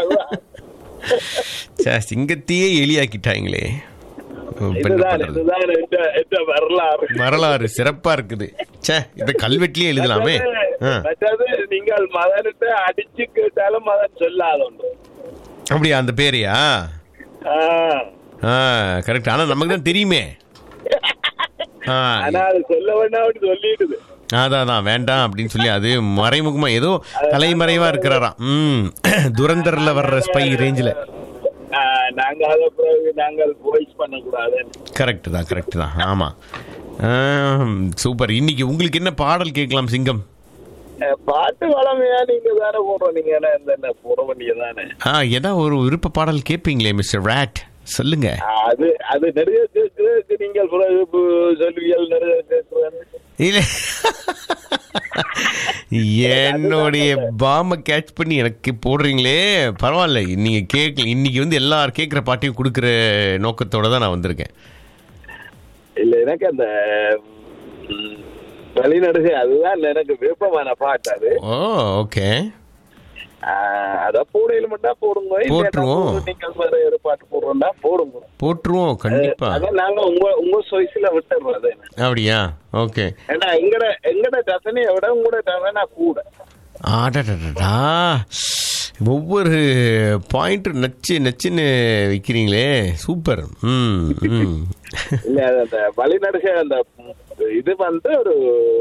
சிங்கத்தையே எலியாக்கிட்டாங்களே இப்ப என்ன இதுதான் பண்றது? இதுதான் எந்த எந்த வரலாறு வரலாறு சிறப்பா இருக்குது ச்சே இத கல்வெட்டிலே எழுதலாமே ஆ, மற்றது நீங்கள் மதன்கிட்ட அடிச்சு கேட்டாலும் மதன் சொல்லாத ஒன்று அப்படியா அந்த பேரையா ஆ. ஆ கரெக்ட் ஆனா நமக்கு தான் தெரியுமே ஆ, ஆனா அது சொல்ல வேண்டாம் சொல்லிடுது அதான் அதான் வேண்டாம் அப்படின்னு சொல்லி அது மறைமுகமா ஏதோ தலைமறைவா இருக்கிறாராம் ம் துரந்தர்ல வர்ற ஸ்பை ரேஞ்சில் ஆ, நாங்க அதை பிறகு நாங்கள் வாய்ஸ் பண்ணக்கூடாது கரெக்ட் தான் கரெக்ட் தான் ஆமா சூப்பர் இன்னைக்கு உங்களுக்கு என்ன பாடல் கேட்கலாம் சிங்கம் அஹ், பாட்டு வளமையா நீங்க தானே போடுறோம் நீங்க என்ன இந்த என்ன போட வேண்டியது தானே ஆ ஏதா ஒரு விருப்ப பாடல் கேட்பீங்களே மிஸ்டர் ராட் சொல்லுங்க அது அது நிறைய கேட்கறதுக்கு நீங்கள் பிறகு இப்ப சொல்லுவீர்கள் நிறைய கேட்கறது இல்ல என்னுடைய பாம கேட்ச் பண்ணி எனக்கு போடுறீங்களே பரவாயில்ல நீங்க கேட்கல இன்னைக்கு வந்து எல்லார் கேட்குற பாட்டையும் கொடுக்குற நோக்கத்தோட தான் நான் வந்திருக்கேன் இல்ல எனக்கு அந்த ம், வழிநடுகை அதுதான் எனக்கு விருப்பமான பாட்டு அது ஓ ஓகே ஆஹ், அத போடையில மட்டும் போடுங்க இல்லைன்னா போட்டுருவோம். போடு, நீங்கள் வேற ஒரு பாட்டு போடுறோம்னா போடுங்க போட்டுருவோம் கண்டிப்பா அதான் நாங்க உங்க உங்க சொய்ஸ்ல விட்டுறோம் அது அப்படியா ஓகே ஏன்னா எங்கட எங்கட டசனையை விட உங்களோட டசனா கூட ஆடடடா ஒவ்வொரு பாயிண்ட் நச்சு நச்சுன்னு வைக்கிறீங்களே சூப்பர் ம் ம் இல்ல அது அந்த வழிநடுகை அந்த இது வந்து ஒரு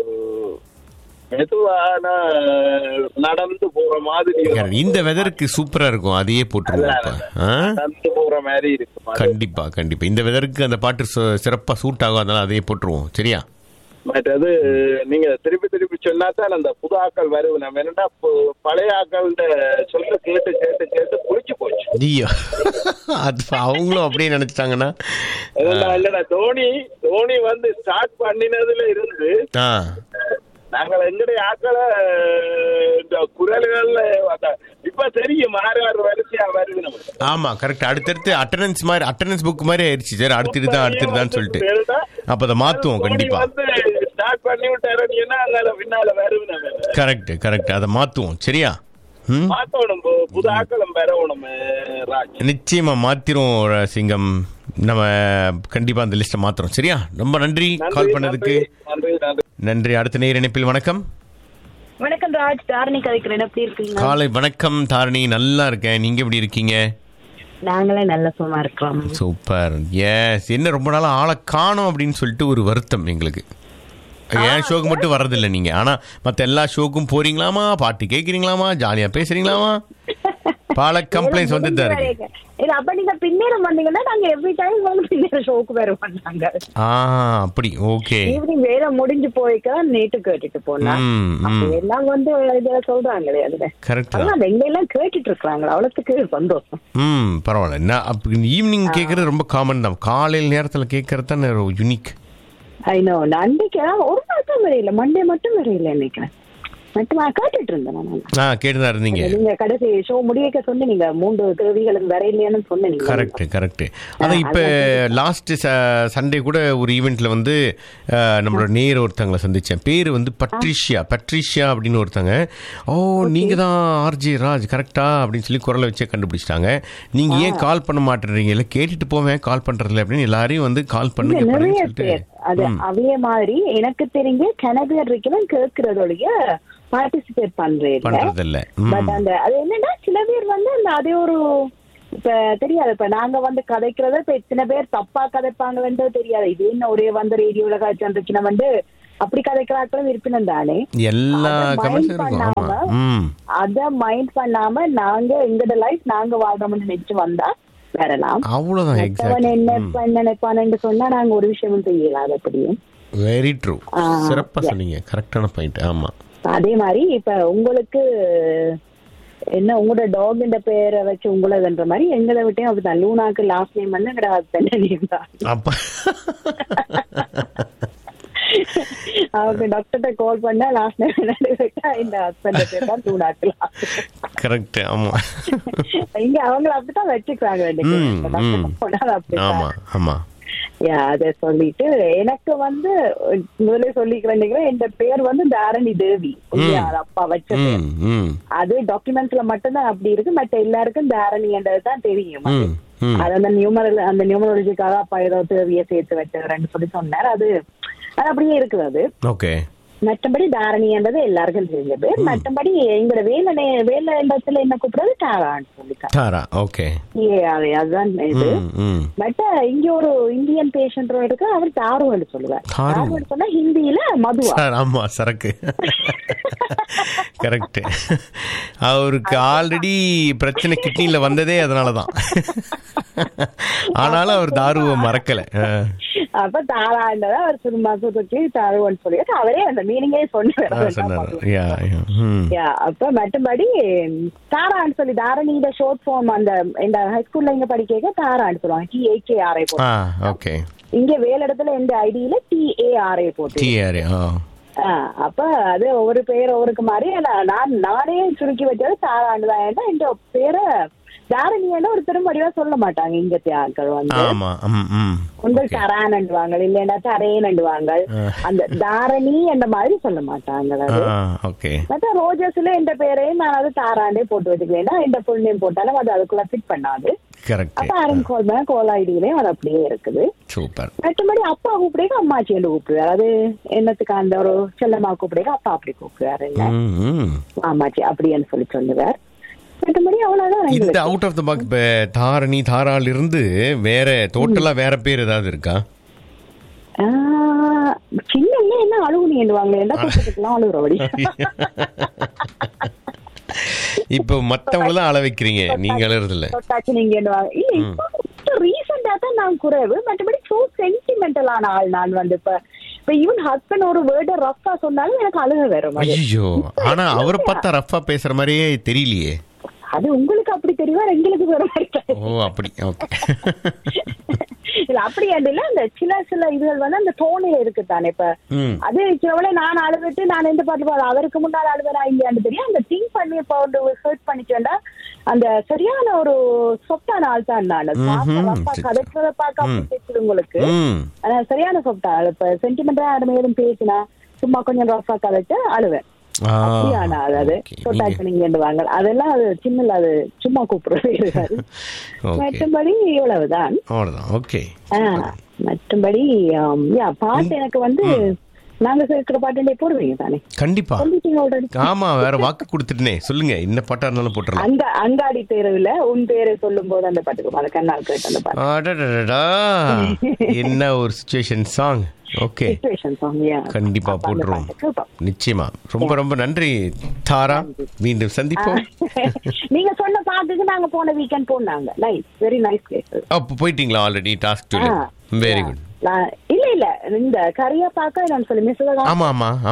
மெதுவான நடந்து போற மாதிரி இருக்கும். இந்த வெதருக்கு சூப்பரா இருக்கும் அதையே போட்டுருவோம் இப்ப. ஆ? நடந்து போற மாதிரி இருக்கும் அது. கண்டிப்பா கண்டிப்பா இந்த வெதருக்கு அந்த பாட்டு சு- சிறப்பா சூட் ஆகும் அதனால அதையே போட்டுருவோம் சரியா மற்றது நீங்க திருப்பி திருப்பி சொன்னா தான் அந்த புது ஆக்கள் வருது நம்ம என்னன்னா பு- பழைய ஆக்கள் சொல்ல கேட்டு கேட்டு கேட்டு புடிச்சு போச்சு ஐயோ அது அவங்களும் அப்படியே நினைச்சிட்டாங்கன்னா என்னடா இல்லடா தோனி தோனி வந்து ஸ்டார்ட் பண்ணினதுல இருந்து ஆ நாங்கள் எங்களுடைய ஆக்களை இந்த குரல்கள்ல அந்த- இப்ப தெரியும் ஆறு ஆறு வரிசையா வருது நமக்கு ஆமா கரெக்ட் அடுத்தடுத்து அட்டண்டன்ஸ் மாதிரி அட்டண்டன்ஸ் புக் மாதிரி ஆயிடுச்சு சார் அடுத்துட்டு தான் அடுத்துட்டு தான் சொல்லிட்டு அப்ப அதை மாத்துவோம் கண்டிப்பா ஸ்டார்ட் பண்ணி விட்டாருன்னா அங்க பின்னால வருது நம்ம கரெக்ட் கரெக்ட் அதை மாத்துவோம் சரியா ம் மாத்தணும் பு- புது ஆக்களும் பெறணும் ராஜ் நிச்சயமா மாத்திரும் ர- சிங்கம் நம்ம கண்டிப்பா அந்த லிஸ்ட்டை மாத்துறோம் சரியா ரொம்ப நன்றி கால் பண்ணதுக்கு நன்றி நன்றி நன்றி அடுத்த நேர் இணைப்பில் வணக்கம் வணக்கம் ராஜ் தாரணி கதைக்கிறேன் எப்படி இருக்கீங்க காலை வணக்கம் தாரணி நல்லா இருக்கேன் நீங்க எப்படி இருக்கீங்க நாங்களே நல்ல சும்மா இருக்கிறோம் சூப்பர் எஸ் என்ன ரொம்ப நாளா ஆளை காணோம் அப்படின்னு சொல்லிட்டு ஒரு வருத்தம் எங்களுக்கு என் ஷோக்கு மட்டும் வர்றதில்ல நீங்க ஆனா மத்த எல்லா ஷோக்கும் போறீங்களாமா பாட்டு கேக்குறீங்களாமா ஜாலியா பேசுறீங்களாமா பல கம்ப்ளைண்ட்ஸ் வந்து தான் இருக்கு இல்ல அப்ப நீங்க பின்னேரம் வந்தீங்கன்னா நாங்க எவ்ரி டைம் வந்து பின்னேரம் ஷோக்கு வர மாட்டாங்க ஆ அப்படி ஓகே ஈவினிங் வேற முடிஞ்சு போய்க்க நேட்டு கேட்டுட்டு போனா ம் அப்ப ம் எல்லாம் வந்து இதுல சொல்றாங்களே அதுல கரெக்ட் தான் ஆனா அது எங்க எல்லாம் கேட்டுட்டு இருக்காங்களா அவ்வளவுக்கு சந்தோஷம் ம் பரவாயில்ல நான் அப்ப ஈவினிங் கேட்கறது ரொம்ப காமன் தான் காலையில் நேரத்தில் கேட்கறது தான் யூனிக் ஐ நோ நான் அன்னைக்கு ஒரு நாள் தான் வரையில மண்டே மட்டும் வரையில நினைக்கிறேன் மட்டுமா கேட்டுட்டு இருந்தேன் நான் ஆ கேட்டுதான் இருந்தீங்க நீங்க கடைசி ஷோ முடியக்க சொன்னீங்க மூன்று தேவிகளுக்கு வர இல்லையான்னு சொன்னீங்க கரெக்ட் கரெக்ட் அதான் இப்போ லாஸ்ட் சண்டே கூட ஒரு ஈவெண்ட்ல வந்து அஹ், நம்மளோட நேர் ஒருத்தங்களை சந்திச்சேன் பேர் வந்து பட்ரிஷியா பட்ரிஷியா அப்படின்னு ஒருத்தங்க ஓ நீங்க தான் ஆர்ஜே ராஜ் கரெக்டா அப்படின்னு சொல்லி குரலை வச்சே கண்டுபிடிச்சிட்டாங்க நீங்க ஏன் கால் பண்ண மாட்டேறீங்க இல்லை கேட்டுட்டு போவேன் கால் பண்றதில்ல அப்படின்னு எல்லாரையும் வந்து கால் பண்ணுங்க இல்ல, பண்ணுங்கன்னு நிறைய சொல்லிட்டு பேர் அது அதே மாதிரி எனக்கு தெரிஞ்சு கனடியர் இருக்கணும் கேட்கறதோடைய பார்ட்டிசிபேட் பண்றேன் பண்றதில்ல பட் அந்த அது என்னன்னா சில பேர் வந்து அந்த அதே ஒரு இப்ப தெரியாது இப்ப நாங்க வந்து கதைக்கிறத இப்ப எத்தனை பேர் தப்பா கதைப்பாங்கன்றது தெரியாது இது என்ன ஒரே வந்து ரேடியோல காய்ச்சி வந்து அப்படி கதைக்கிறாக்களும் இருப்பினும் தானே எல்லா அத mind கமெண்ட்ஸும் இருக்கும் ஆமா பண்ணாம, ம் அத மைண்ட் பண்ணாம நாங்க எங்கட லைஃப் நாங்க வாழ்றோம்னு நினைச்சு வந்தா வரலாம் அவ்வளவுதான் மத்தவன் என்ன எக்ஸாக்ட் பண்ண நினைப்பான்னு சொன்னா நாங்க ஒரு விஷயமும் செய்யலாம் அப்படியும் வெரி ட்ரூ ஆ, சிறப்பா yeah. சொன்னீங்க கரெக்டான பாயிண்ட் ஆமா அதே மாதிரி இப்ப உங்களுக்கு என்ன உங்களோட டாக் இந்த பேரை வச்சு உங்களதுன்ற மாதிரி எங்களை விட்டையும் அப்படிதான் லூனாக்கு லாஸ்ட் நேம் வந்து எங்கட ஹஸ்பண்ட் நேம் தான் அப்ப அவங்க டாக்டர்கிட்ட கால் பண்ணா லாஸ்ட் நேம் என்னன்னு கேட்டா இந்த ஹஸ்பண்ட் பேர் தான் லூனாக்கு கரெக்ட் ஆமா இங்க அவங்கள அப்படித்தான் வச்சுக்கிறாங்க ரெண்டு ம், பேரும். இந்த doctor ம். போனா அப்படித்தான். ஆமா ஆமா Yeah, அத சொல்லிட்டு எனக்கு வந்து முதல்ல சொல்லிக்கிறேன் என் பேர் வந்து தாரணி தேவி உண்மையா, அது அப்பா வச்ச பேர். ம் ம் அது டாக்குமெண்ட்ஸ்ல மட்டும்தான் அப்படி இருக்கு மத்த எல்லாருக்கும் தாரணின்றது தான் தெரியும் அது. ம் ம் அது அந்த நியூமரல் அந்த நியூமராலஜிக்காக அப்பா ஏதோ தேவியை சேர்த்து வச்சவரன்னு சொல்லி சொன்னார் அது அது அப்படியே இருக்குது அது ஓகே மற்றபடி தாரணின்றது எல்லாருக்கும் தெரிஞ்ச பேர் மற்றபடி எங்களோட வேலை நே- வேலை இடத்துல என்ன கூப்பிடுறது தாரான்னு சொல்லிட்டாங்க தாரா ஓகே ஏ, அது- அதுதான் இது ம் ம் பட் இங்க ஒரு இந்தியன் பேஷண்ட் இருக்கு அவர் தாருன்னு சொல்லுவார் தாரு. தாருன்னு சொன்னா ஹிந்தியில மதுவா சார் ஆமா சரக்கு கரெக்ட் அவருக்கு ஆல்ரெடி பிரச்சனை கிட்னில வந்ததே அதனால தான் ஆனாலும் அவர் தாருவை மறக்கல ஆ. அப்ப தாராண்டதா அவர் சும்மா சுத்தி தாருவன்னு சொல்லிட்டு அவரே அந்த மீனிங்கே ஆ, சொன்னாரு சொன்னார் யா யா ம் யா அப்ப மற்றபடி தாரான்னு சொல்லி தாரணியில ஷோர்ட் ஃபார்ம் அந்த இந்த ஹைஸ்கூல்ல இங்க படிக்க தாரான்னு சொல்லுவாங்க டி ஏ ஆர்ஐ போட்டு ஆ ஓகே இங்க வேலை இடத்துல இந்த ஐடியில டி ஏ ஆர்ஐ போட்டு டிஆர் ஆ ஆ, அப்ப அது ஒவ்வொரு பேர் ஒவ்வொருக்கு மாதிரி நான் நான் நானே சுருக்கி வச்சது தாராண்டு தான் ஏன்னா இந்த பேரை தாரணியான ஒரு திரும்படியா சொல்ல மாட்டாங்க இங்க ஆட்கள் வந்து ஆமா ம் ம் உங்கள் தரானண்டுவாங்க இல்லைன்னா தரேனண்டுவாங்க அந்த தாரணி என்ற மாதிரி சொல்ல மாட்டாங்க அது ஆ ஓகே மத்த ரோஜஸ்ல எந்த பேரையும் நான் அது தாராண்டே போட்டு வச்சுக்கிறேன் இந்த ஃபுல் நேம் போட்டாலும் அது அதுக்குள்ள ஃபிட் பண்ணாது கரெக்ட் அப்ப ஆரன் கால் பண்ண கால் ஐடியிலையும் அது அப்படியே இருக்குது சூப்பர் மற்றபடி அப்பா கூப்பிடுங்க அம்மாச்சி என்று கூப்பிடுவாரு அது என்னத்துக்கு அந்த ஒரு செல்லம்மா கூப்பிடுங்க அப்பா அப்படி கூப்பிடுவாரு என்ன ம் ம் ஆமாச்சி அப்படின்னு சொல்லி சொல்லுவார் மற்றபடி அவ்வளவுதான் இந்த எங்களுக்கு. அவுட் ஆஃப் த பாக் இப்போ தாரணி தாரால் இருந்து வேற டோட்டலா வேற பேர் ஏதாவது இருக்கா ஆ, சின்ன என்ன அழுகுனி என்னவாங்க என்ன கூப்பிட்டுக்கலாம் அழுகுறபடி இப்போ மத்தவங்கள தான் அள வைக்கிறீங்க நீங்க அழுறது இல்ல தொட்டாச்சு நீங்க என்னவாங்க இல்ல இப்போ ரீசெண்டா தான் நான் குறைவு மற்றபடி சோ சென்டிமெண்டலான ஆள் நான் வந்து இப்ப இப்ப ஈவன் ஹஸ்பண்ட் ஒரு வேர்ட ரஃபா சொன்னாலும் எனக்கு அழுக வரும் அது. ஐயோ ஆனா அவரை பார்த்தா ரஃபா பேசுற மாதிரியே தெரியலையே அது உங்களுக்கு அப்படி தெரியுமா எங்களுக்கு வர மாதிரி ஓ அப்படி ஓகே இல்ல அப்படி இல்ல அந்த சில சில இதுகள் வந்து அந்த தோணில இருக்கு தானே இப்ப ம் அது சிலவளை நான் அழுதுட்டு நான் எந்த பாட்டு பாடு அவருக்கு முன்னால் அழுவனா இல்லையான்னு தெரியும் அந்த திங்க் பண்ணி இப்போ வந்து சர்ச் பண்ணிட்டு வந்தா அந்த சரியான ஒரு சொத்தான ஆள் தான் நான் ம்ஹும். அப்பா கதைக்கிறத பார்க்க அப்படி தெரியுது உங்களுக்கு ம் ஆனா சரியான சொத்தா இப்ப சென்டிமெண்டா யாரும் ஏதும் பேசினா சும்மா கொஞ்சம் ரஃபா கதைச்சு அழுவேன் ஆ அப்படியான ஆள் அது okay. சொட்டாச்சு நீங்க வாங்க அதெல்லாம் அது சின்னல அது சும்மா கூப்பிடுறது ஓகே மற்றபடி இவ்வளவுதான் அவ்வளவுதான் ஓகே ஆ, மற்றபடி ஆம், யா பாட்டு எனக்கு வந்து நாங்க கேட்கிற பாட்டு போடுவீங்க தானே கண்டிப்பா சொல்லிட்டீங்க ஆல்ரெடி ஆமா வேற வாக்கு கொடுத்துட்டனே சொல்லுங்க என்ன பாட்டா இருந்தாலும் போட்டுடலாம் அங்க அங்காடி தேர்வுல உன் பேரை சொல்லும் போது அந்த பாட்டுக்கு அந்த கண்ணால் கேட்டு அந்த பாட்டு அடடடடா. என்ன ஒரு situation song okay situation song yeah கண்டிப்பா அப்ப அந்த போட்டுருவோம் பாட்டு கேட்போம். நிச்சயமா ரொம்ப ரொம்ப நன்றி தாரா மீண்டும் ஆ, சந்திப்போம் நீங்க சொன்ன பாட்டுக்கு நாங்க போன வீக்கெண்ட் போனாங்க நைஸ் வெரி நைஸ் பிளேஸ் அப்போ போயிட்டீங்களா already task to very good இல்ல இல்ல இந்த கரியா பாக்க நான் சொல்லி மிஸ் ஆமா ஆமா ஆமா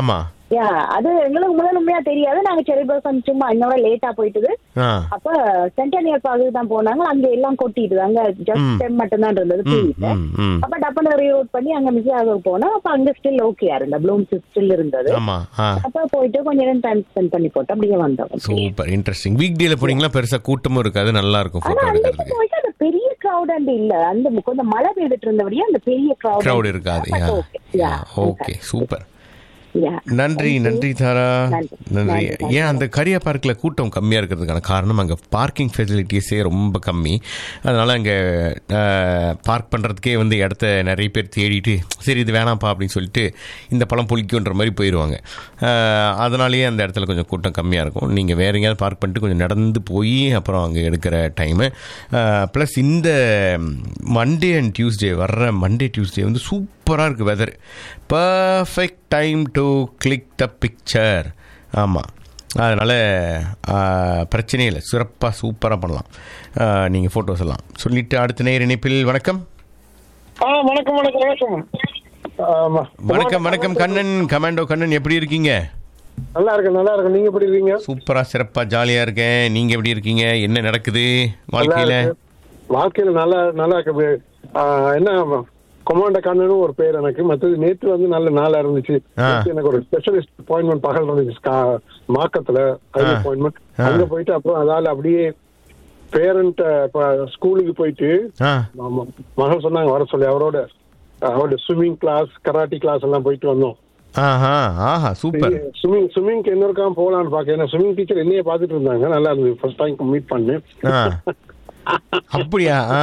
யா அது எங்களுக்கு முதல் உண்மையா தெரியாது நாங்க செரி பர்சன் சும்மா என்னோட லேட்டா போயிட்டுது ஆ அப்ப சென்டனியர் பார்க்கு தான் போனாங்க அங்க எல்லாம் கொட்டிட்டு அங்க ஜஸ்ட் டைம் மட்டும் தான் இருந்தது ம் புரியல ம் ம் அப்ப டப்புனு ரீரூட் பண்ணி அங்க மிஸ் ஆக போனோம் அப்ப அங்க ஸ்டில் ஓகே இருந்த ப்ளூம்ஸ் ஸ்டில் இருந்தது ஆமா ஆ அப்ப போயிட்டு கொஞ்ச நேரம் டைம் ஸ்பெண்ட் பண்ணி போட்டு அப்படியே வந்தோம் சூப்பர் இன்ட்ரெஸ்டிங் வீக் டேல போனீங்களா பெருசா கூட்டமும் இருக்காது நல்லா இருக்கும் ஆனா போட்டோ அந்த எடுக்கிறதுக்கு போயிட்டு அந்த பெரிய கிரௌட் அண்ட் இல்ல அந்த கொஞ்சம் மழை பெய்துட்டு இருந்தபடியே அந்த பெரிய கிரௌட் க்ரௌட் இருக்காது யா ஓகே சூப்பர் நன்றி நன்றி தாரா நன்றி. நன்றி நன்றி. ஏன் அந்த கரியா பார்க்கில் கூட்டம் கம்மியாக இருக்கிறதுக்கான காரணம் அங்கே பார்க்கிங் ஃபெசிலிட்டிஸே ரொம்ப கம்மி அதனால் அங்கே பார்க் பண்ணுறதுக்கே வந்து இடத்த நிறைய பேர் தேடிட்டு சரி இது வேணாம்ப்பா அப்படின்னு சொல்லிட்டு இந்த பழம் புளிக்குன்ற மாதிரி போயிடுவாங்க அஹ், அதனாலேயே அந்த இடத்துல கொஞ்சம் கூட்டம் கம்மியாக இருக்கும் நீங்கள் வேற எங்கேயாவது பார்க் பண்ணிட்டு கொஞ்சம் நடந்து போய் அப்புறம் அங்கே எடுக்கிற டைமு ப்ளஸ் இந்த மண்டே அண்ட் டியூஸ்டே வர்ற மண்டே டியூஸ்டே வந்து சூப்பராக இருக்குது weather perfect time to click the picture ஆமாம் அதனால் பிரச்சனையே இல்லை சிறப்பாக சூப்பராக பண்ணலாம் நீங்கள் ஃபோட்டோஸ் எல்லாம் சொல்லிட்டு அடுத்த நேர் இணைப்பில் வணக்கம் ஆ வணக்கம் வணக்கம் வணக்கம் ஆமா வணக்கம் வணக்கம் கண்ணன் கமாண்டோ கண்ணன் எப்படி இருக்கீங்க நல்லா இருக்கேன் நல்லா இருக்கேன் நீங்க எப்படி இருக்கீங்க சூப்பராக சிறப்பாக ஜாலியாக இருக்கேன் நீங்கள் எப்படி இருக்கீங்க என்ன நடக்குது நல்லா வாழ்க்கையில் இருக்கு. வாழ்க்கையில நல்லா நல்லா இருக்கு ஆ, என்ன கொமாண்ட கண்ணனும் ஒரு பேர் எனக்கு மற்றது நேற்று வந்து நல்ல நாளா இருந்துச்சு ஆ. நேத்து எனக்கு ஒரு ஸ்பெஷலிஸ்ட் அப்பாயின்மெண்ட் பகல் இருந்துச்சு கா- மாக்கத்துல ஆ. அப்பாயின்மெண்ட் ஆ. அங்க போயிட்டு அப்புறம் அதால அப்படியே பேரண்ட் ஸ்கூலுக்கு போயிட்டு ஆ ஆமா, மகள் சொன்னாங்க வர சொல்லி அவரோட அவரோட ஸ்விம்மிங் கிளாஸ் கராட்டி கிளாஸ் எல்லாம் போயிட்டு வந்தோம் ஆஹா ஆஹா சூப்பர் ஸ்விம்மிங் ஸ்விம்மிங்க்கு இன்னொருக்காம போகலான்னு பார்க்க ஏன்னா ஸ்விம்மிங் டீச்சர் என்னைய பார்த்துட்டு இருந்தாங்க நல்லா இருந்தது ஃபர்ஸ்ட் டைம் மீட் பண்ணேன் ஆ அப்படியா ஆ.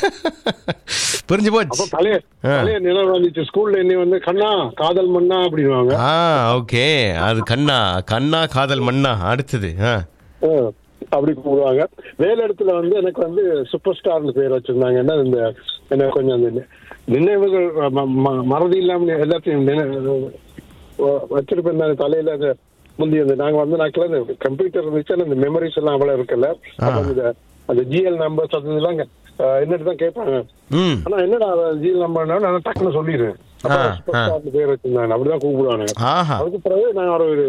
புரிஞ்சு அப்ப போச்சு பழைய ஆ. பழைய நினைவு வந்துச்சு ஸ்கூல்ல என்னை வந்து கண்ணா காதல் மண்ணா அப்படின்வாங்க ஆ ஓகே அது கண்ணா கண்ணா காதல் மண்ணா அடுத்தது ஆ ஆ, அப்படி கூப்பிடுவாங்க வேலை இடத்துல வந்து எனக்கு வந்து சூப்பர் ஸ்டார்னு பேர் வச்சிருந்தாங்க என்ன இந்த எனக்கு கொஞ்சம் அந்த நி- நினைவுகள் ம- ம- மறதி இல்லாம எல்லாத்தையும் நினை- வ- வச்சிருப்பேன் நான் தலையில அந்த முந்தி அந்த நாங்க வந்து நாக்கில் அந்த கம்ப்யூட்டர் இருந்துச்சு ஆனா இந்த மெமரிஸ் எல்லாம் அவ்வளவு இருக்குல்ல அப்ப அந்த அந்த ஜிஎல் நம்பர்ஸ் அது இதெல்லாம் என்னட்டு தான் கேட்பாங்க ம் ஆனா என்னடா ஜிஎல் நம்பர் நான் டக்குன்னு சொல்லிடுறேன் அப்ப ஆ, சூப்பர் ஆ. ஸ்டார்னு பேர் வச்சிருந்தாங்க அப்படிதான் கூப்பிடுவாங்க ஆஹா அதுக்கு பிறகு நான் ஒரு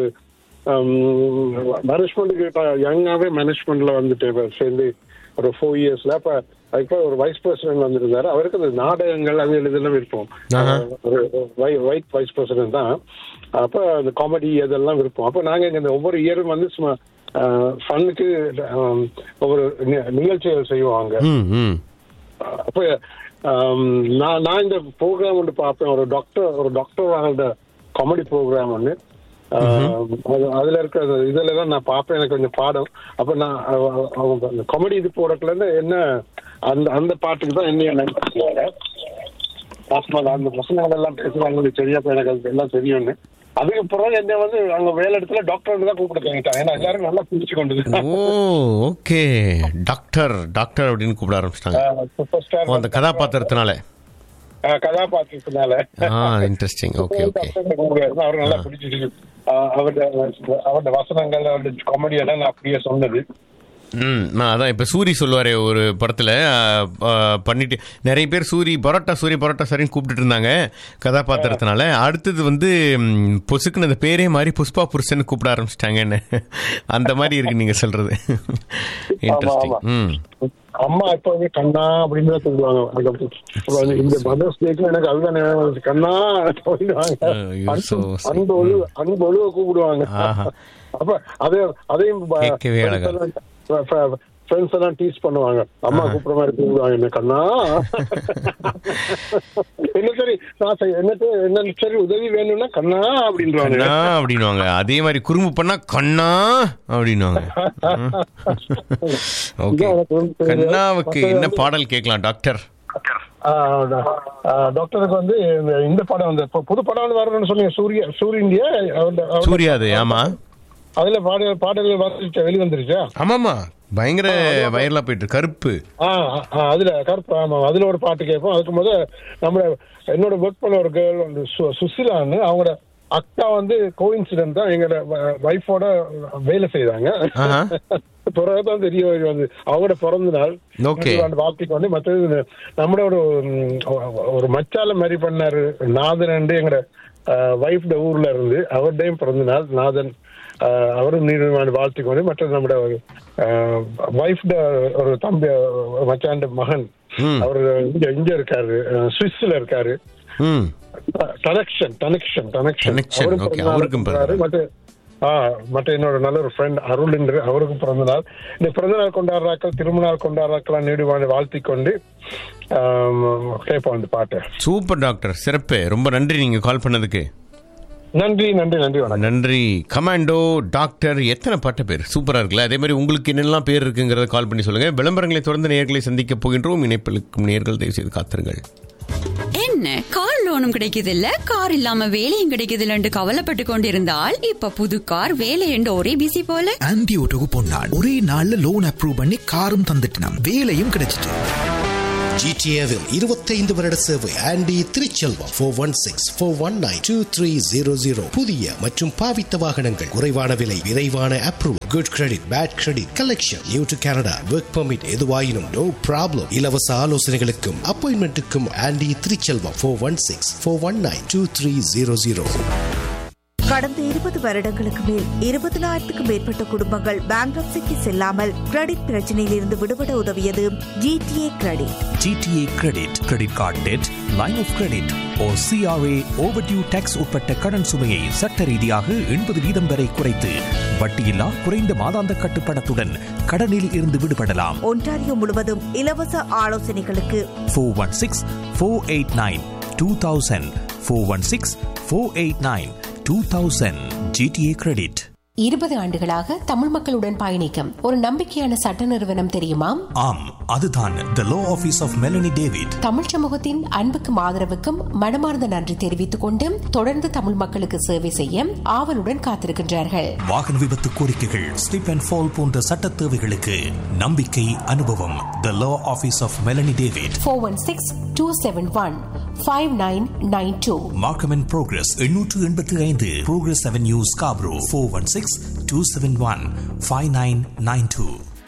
மேனேஜ்மெண்ட்டுக்கு யங்காவே மேனேஜ்மெண்ட்ல வந்துட்டேன் இப்ப சேர்ந்து ஒரு ஃபோர் இயர்ஸ்ல அப்ப அதுக்கப்புறம் ஒரு வைஸ் பிரசிடென்ட் வந்திருந்தாரு அவருக்கு அந்த நாடகங்கள் அது இதெல்லாம் விருப்பம் ஆஹா. ஒயிட் வைஸ் பிரசிடென்ட் தான் அப்ப அந்த காமெடி அதெல்லாம் விருப்பம் அப்ப நாங்க இங்க இந்த ஒவ்வொரு இயரும் வந்து சும்மா ஃபன்னுக்கு ஒவ்வொரு நி- நிகழ்ச்சிகள் செய்வாங்க ம் ம் அப்ப ஆம், நான் நான் இந்த ப்ரோக்ராம் ஒன்று பார்ப்பேன் ஒரு டாக்டர் ஒரு டாக்டர் ஆகிற காமெடி ப்ரோக்ராம் ஒன்று ஆம், அது- அதுல இருக்கிற அந்த இதுல தான் நான் பார்ப்பேன் எனக்கு கொஞ்சம் பாடம் அப்ப நான் அவ- அவ- அவங்க அந்த காமெடி இது போடக்குல இருந்து என்ன அந்த அந்த பாட்டுக்கு தான் என்ன நினைப்பாங்க பாசமா அந்த பசங்க எல்லாம் பேசுவாங்க சரியா அப்ப எனக்கு அது எல்லாம் தெரியும்னு அதுக்கு பிறகு என்ன வந்து அங்க வேலை இடத்துல டாக்டர் தான் கூப்பிட தங்கிட்டாங்க ஏன்னா எல்லாரும் நல்லா புரிச்சு கொண்டு ஓ ஓகே டாக்டர் டாக்டர் அப்படின்னு கூப்பிட ஆரம்பிச்சிட்டாங்க சூப்பர் ஓ ஸ்டார் அந்த கதாபாத்திரத்தினால கதாபாத்திரத்தினால ஆ இன்ட்ரெஸ்டிங் ஓகே ஓகே அவர் நல்லா பிடிச்சிருக்கு அவருடைய அவருடைய வசனங்கள் அவருடைய காமெடி எல்லாம் நான் அப்படியே சொன்னது ம் நான் அதான் இப்போ சூரி சொல்லுவாரே ஒரு படத்தில் பண்ணிட்டு நிறைய பேர் சூரி பரோட்டா சூரி பரோட்டா சரின்னு கூப்பிட்டுட்டு இருந்தாங்க கதாபாத்திரத்தினால அடுத்தது வந்து ம், பொசுக்குன்னு அந்த பேரே மாதிரி புஷ்பா புருஷன் கூப்பிட ஆரம்பிச்சிட்டாங்கன்னு அந்த மாதிரி இருக்கு நீங்கள் சொல்கிறது இன்ட்ரெஸ்டிங் ம் அம்மா எப்ப வந்து கண்ணா அப்படின்னு தான் சொல்லுவாங்க அதுக்கப்புறம் அப்புறம் இந்த மதர்ஸ் டேக்கு எனக்கு அதுதான் ஞாபகம் வந்துச்சு. கண்ணா அப்படின்னுவாங்க. Oh, you're so அன்பு- sweet. அன்பு ஒழுவ அன்பு ஒழுவ கூப்பிடுவாங்க ஆஹா. அப்ப அதே அதையும் கேட்கவே அழகா. ஃப்ரெண்ட்ஸ் எல்லாம் டீஸ் பண்ணுவாங்க அம்மா கூப்பிடுற மாதிரி கூப்பிடுவாங்க என்ன கண்ணா என்ன சரி நான் சரி, என்ன சரி, என்ன சரி உதவி வேணும்னா கண்ணா அப்படின்றாங்க கண்ணா அப்படின்வாங்க அதே மாதிரி குறும்பு பண்ணா கண்ணா அப்படின்வாங்க ஓகே இதான் எனக்கு வந்து தெரியும். கண்ணாவுக்கு என்ன பாடல் கேட்கலாம் டாக்டர் ஆ, ஆ, ஆ, டாக்டருக்கு வந்து இந்த- இந்த படம் வந்து இப்ப புது படம் வந்து வரணும்னு சொன்னீங்க சூரிய சூரிய இந்தியா அவருடைய- அவருடைய- சூர்யா அது ஆமா அதுல பாடல் பாடல்கள் வந்துருச்சா வெளி வந்துருச்சா ஆமாமா பயங்கர வைரலா போயிட்டு இருக்கு. கருப்பு ஆ, ஆ, அதுல கருப்பு ஆமா அதுல ஒரு பாட்டு கேட்போம் அதுக்கு முத நம்ம என்னோட ஒர்க் பண்ண ஒரு கேர்ள் வந்து சு- சுசிலான்னு அவங்களோட அக்கா வந்து கோயின்சிடென்ட் தான் எங்களோட ஒய்ஃபோட வேலை செய்தாங்க ஆஹா. பிறகுதான் தெரிய வருது வந்து அவங்களோட பிறந்த நாள் Okay. அந்த வாழ்க்கைக்கு வந்து மற்றது நம்மளோட ஒரு ம், ஒரு மச்சால மாதிரி பண்ணாரு நாதன் எங்களோட வைஃப் ஊர்ல இருந்து அவருடையும் பிறந்த நாள் நாதன் ஆஹ், அவரும் நீர்மான வாழ்த்தி கொண்டு மற்ற நம்முடைய வைஃப் ஒரு தம்பி மச்சாண்ட மகன் ம். அவர் இங்க இங்க இருக்காரு அஹ், சுவிஸ்ல இருக்காரு ம் connection connection connection Connection, okay, அவருக்கும் பிறந்த நாள். மற்ற ஆ மற்ற என்னோட நல்ல ஒரு ஃப்ரெண்ட் அருள் என்று அவருக்கும் பிறந்த நாள் இந்த பிறந்த நாள் கொண்டாடுறாக்கள் திருமண நாள் கொண்டாடுறாக்கள் நீடுவான வாழ்த்தி கொண்டு ஆம், கேட்போம் இந்த பாட்டு சூப்பர் டாக்டர் சிறப்பு ரொம்ப நன்றி நீங்க கால் பண்ணதுக்கு நன்றி நன்றி நன்றி வணக்கம் நன்றி கமாண்டோ டாக்டர் எத்தனை பட்ட பேர் சூப்பரா இருக்குல்ல அதே மாதிரி உங்களுக்கு என்னெல்லாம் பேர் இருக்குங்கிறத கால் பண்ணி சொல்லுங்க விளம்பரங்களை தொடர்ந்து நேர்களை சந்திக்க போகின்றோம் இணைப்பிலுக்கும் நேர்கள் தயவு செய்து காத்திருங்கள் என்ன கார் லோனும் கிடைக்குது இல்ல கார் இல்லாம வேலையும் கிடைக்குது இல்லன்னு கவலைப்பட்டு கொண்டிருந்தால் இப்ப புது கார் வேலை என்று ஒரே பிசி போல ஆன்டி ஓட்டோக்கு பொன்னாள் ஒரே நாள்ல லோன் அப்ரூவ் பண்ணி காரும் தந்துட்டினாம் வேலையும் கிடைச்சிட்டு ஜிடிஏவில் இருபத்தைந்து வருட சேவை Andy Thiruchelvam four one six four one nine two three zero zero புதிய மற்றும் பாவித்த வாகனங்கள் குறைவான விலை விரைவான approval good credit bad credit collection new to Canada work permit எதுவாயினும் நோ ப்ராப்ளம் இலவச ஆலோசனைகளுக்கும் அப்பாயின்மெண்ட்டுக்கும் Andy Thiruchelvam four one six four one nine two three zero zero கடந்த இருபது வருடங்களுக்கு மேல் இருபதனாயிரத்துக்கும் மேற்பட்ட குடும்பங்கள் பேங்க்ரப்சிக்கு செல்லாமல் கிரெடிட் பிரச்சனையில் இருந்து விடுபட உதவியது G T A credit G T A credit credit card debt line of credit ஓ சிஆர்ஏ ஓவர்டியூ டேக்ஸ் உட்பட்ட கடன் சுமையை சட்ட ரீதியாக எண்பது வீதம் வரை குறைத்து வட்டியில்லா குறைந்த மாதாந்த கட்டுப்பணத்துடன் கடனில் இருந்து விடுபடலாம் ஒன்டாரியோ முழுவதும் இலவச ஆலோசனைகளுக்கு four one six four eight nine two thousand four one six four eight nine two thousand G T A credit இருபது ஆண்டுகளாக தமிழ் மக்களுடன் பயணிக்கும் ஒரு நம்பிக்கையான சட்ட நிறுவனம் தெரியுமா ஆம் அதுதான் the law office of Melanie David Tamil சமூகத்தின் அன்புக்கும் ஆதரவுக்கும் மனமார்ந்த நன்றி தெரிவித்துக் கொண்டு தொடர்ந்து தமிழ் மக்களுக்கு சேவை செய்ய ஆவலுடன் காத்திருக்கின்றார்கள் வாகன விபத்து கோரிக்கைகள் ஸ்லிப் அண்ட் ஃபால் போன்ற சட்ட தேவைகளுக்கு நம்பிக்கை அனுபவம் the law office of Melanie David four one six two seven one five nine nine two Markham and Progress எண்ணூற்று எண்பத்தி ஐந்து Progress avenue Scarborough four one six two seven one five nine nine two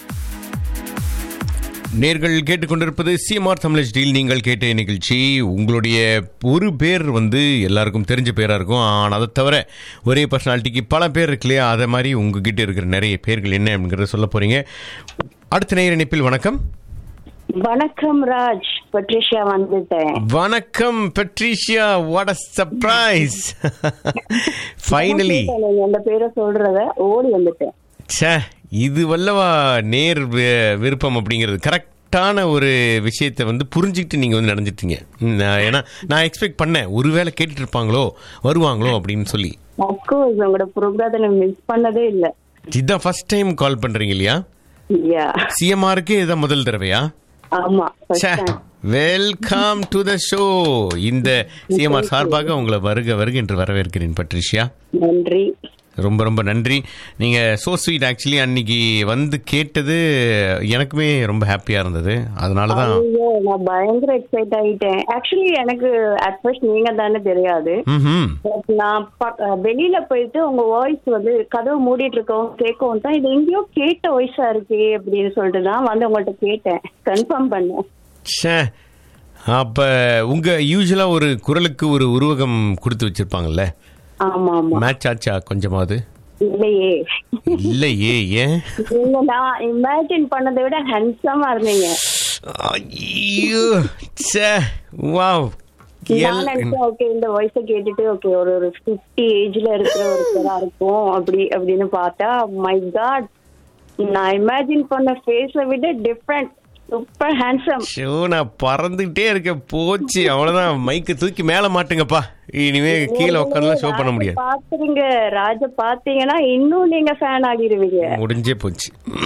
நேர்கள் கேட்டுக்கொண்டிருப்பது CMR Tamil deal நீங்கள் கேட்ட நிகழ்ச்சி உங்களுடைய ஒரு பேர் வந்து எல்லாருக்கும் தெரிஞ்ச பேராக இருக்கும் ஆனால் அதை தவிர ஒரே பர்சனாலிட்டிக்கு பல பேர் இருக்கு இல்லையா அதை மாதிரி உங்ககிட்ட இருக்கிற நிறைய பேர்கள் என்ன அப்படிங்கிறத சொல்ல போறீங்க அடுத்த நேர இணைப்பில் வணக்கம் வணக்கம் ராஜ் பட்ரிஷியா வந்துட்டேன் வணக்கம் Patricia what a surprise finally நீங்க அந்த பேரை சொல்றத ஓடி வந்துட்டேன் ச்சே இது வல்லவா நேர் வி- விருப்பம் அப்படிங்கிறது கரெக்டான ஒரு விஷயத்தை வந்து புரிஞ்சுக்கிட்டு நீங்கள் வந்து நடந்துட்டீங்க ம், நான் ஏன்னா நான் எக்ஸ்பெக்ட் பண்ணேன் ஒருவேளை கேட்டுட்டு இருப்பாங்களோ வருவாங்களோ அப்படின்னு சொல்லி அப்கோர்ஸ் உங்களோட ப்ரோக்ராத்தை நான் மிஸ் பண்ணதே இல்ல இதுதான் ஃபர்ஸ்ட் டைம் கால் பண்றீங்க இல்லையா யா சிஎம்ஆருக்கு இதான் முதல் தடவையா ஆமா first time. Welcome to the show இந்த சிஎம்ஆர் சார்பாக உங்களை வருக வருக என்று வரவேற்கிறேன் பட்ரிஷியா நன்றி ரொம்ப ரொம்ப நன்றி நீங்க சோ ஸ்வீட் ஆக்சுவலி அன்னைக்கு வந்து கேட்டது எனக்குமே ரொம்ப ஹாப்பியா இருந்தது அதனால தான் ஐயோ நான் பயங்கர எக்ஸைட் ஆயிட்டேன் ஆக்சுவலி எனக்கு அட் ஃபர்ஸ்ட் நீங்க தானே தெரியாது ம்ஹும். But நான் ப- வெளியில போயிட்டு உங்க வாய்ஸ் வந்து கதவு மூடிட்டு இருக்கவும் கேட்கவும் தான் இது எங்கேயோ கேட்ட வாய்ஸா இருக்கே அப்படின்னு சொல்லிட்டு தான் வந்து உங்கள்ட்ட கேட்டேன் கன்ஃபார்ம் பண்ணேன் ச்சே அப்ப உங்க யூஸ்வலா ஒரு குரலுக்கு ஒரு உருவகம் கொடுத்து வச்சிருப்பாங்கல்ல ஆமா ஆமா மேட்ச் ஆச்சா கொஞ்சமாவது இல்லையே இல்லையே ஏன் நீங்க நான் இமேஜின் பண்ணதை விட ஹேண்ட்ஸமா இருந்தீங்க ஐயோ ச்சே வாவ் நான் நினைச்சேன் ஓகே இந்த வாய்ஸ கேட்டுட்டு ஓகே ஒரு ஒரு பிப்டி ஏஜ்ல இருக்கிற ஒருத்தரா இருக்கும் அப்படி அப்படின்னு பார்த்தா மை காட் நான் இமேஜின் பண்ண ஃபேஸ விட டிஃப்ரெண்ட் சூப்பர் ஹேண்ட்ஸம் ஷோ நான் பறந்துகிட்டே இருக்கேன் போச்சு அவ்வளவுதான் மைக்கு தூக்கி மேல மாட்டுங்கப்பா இனிமே கீழே உட்காந்துலாம் ஷோ பண்ண முடியாது பாத்துறீங்க ராஜ பாத்தீங்கன்னா இன்னும் நீங்க ஃபேன் ஆகிருவீங்க முடிஞ்சே போச்சு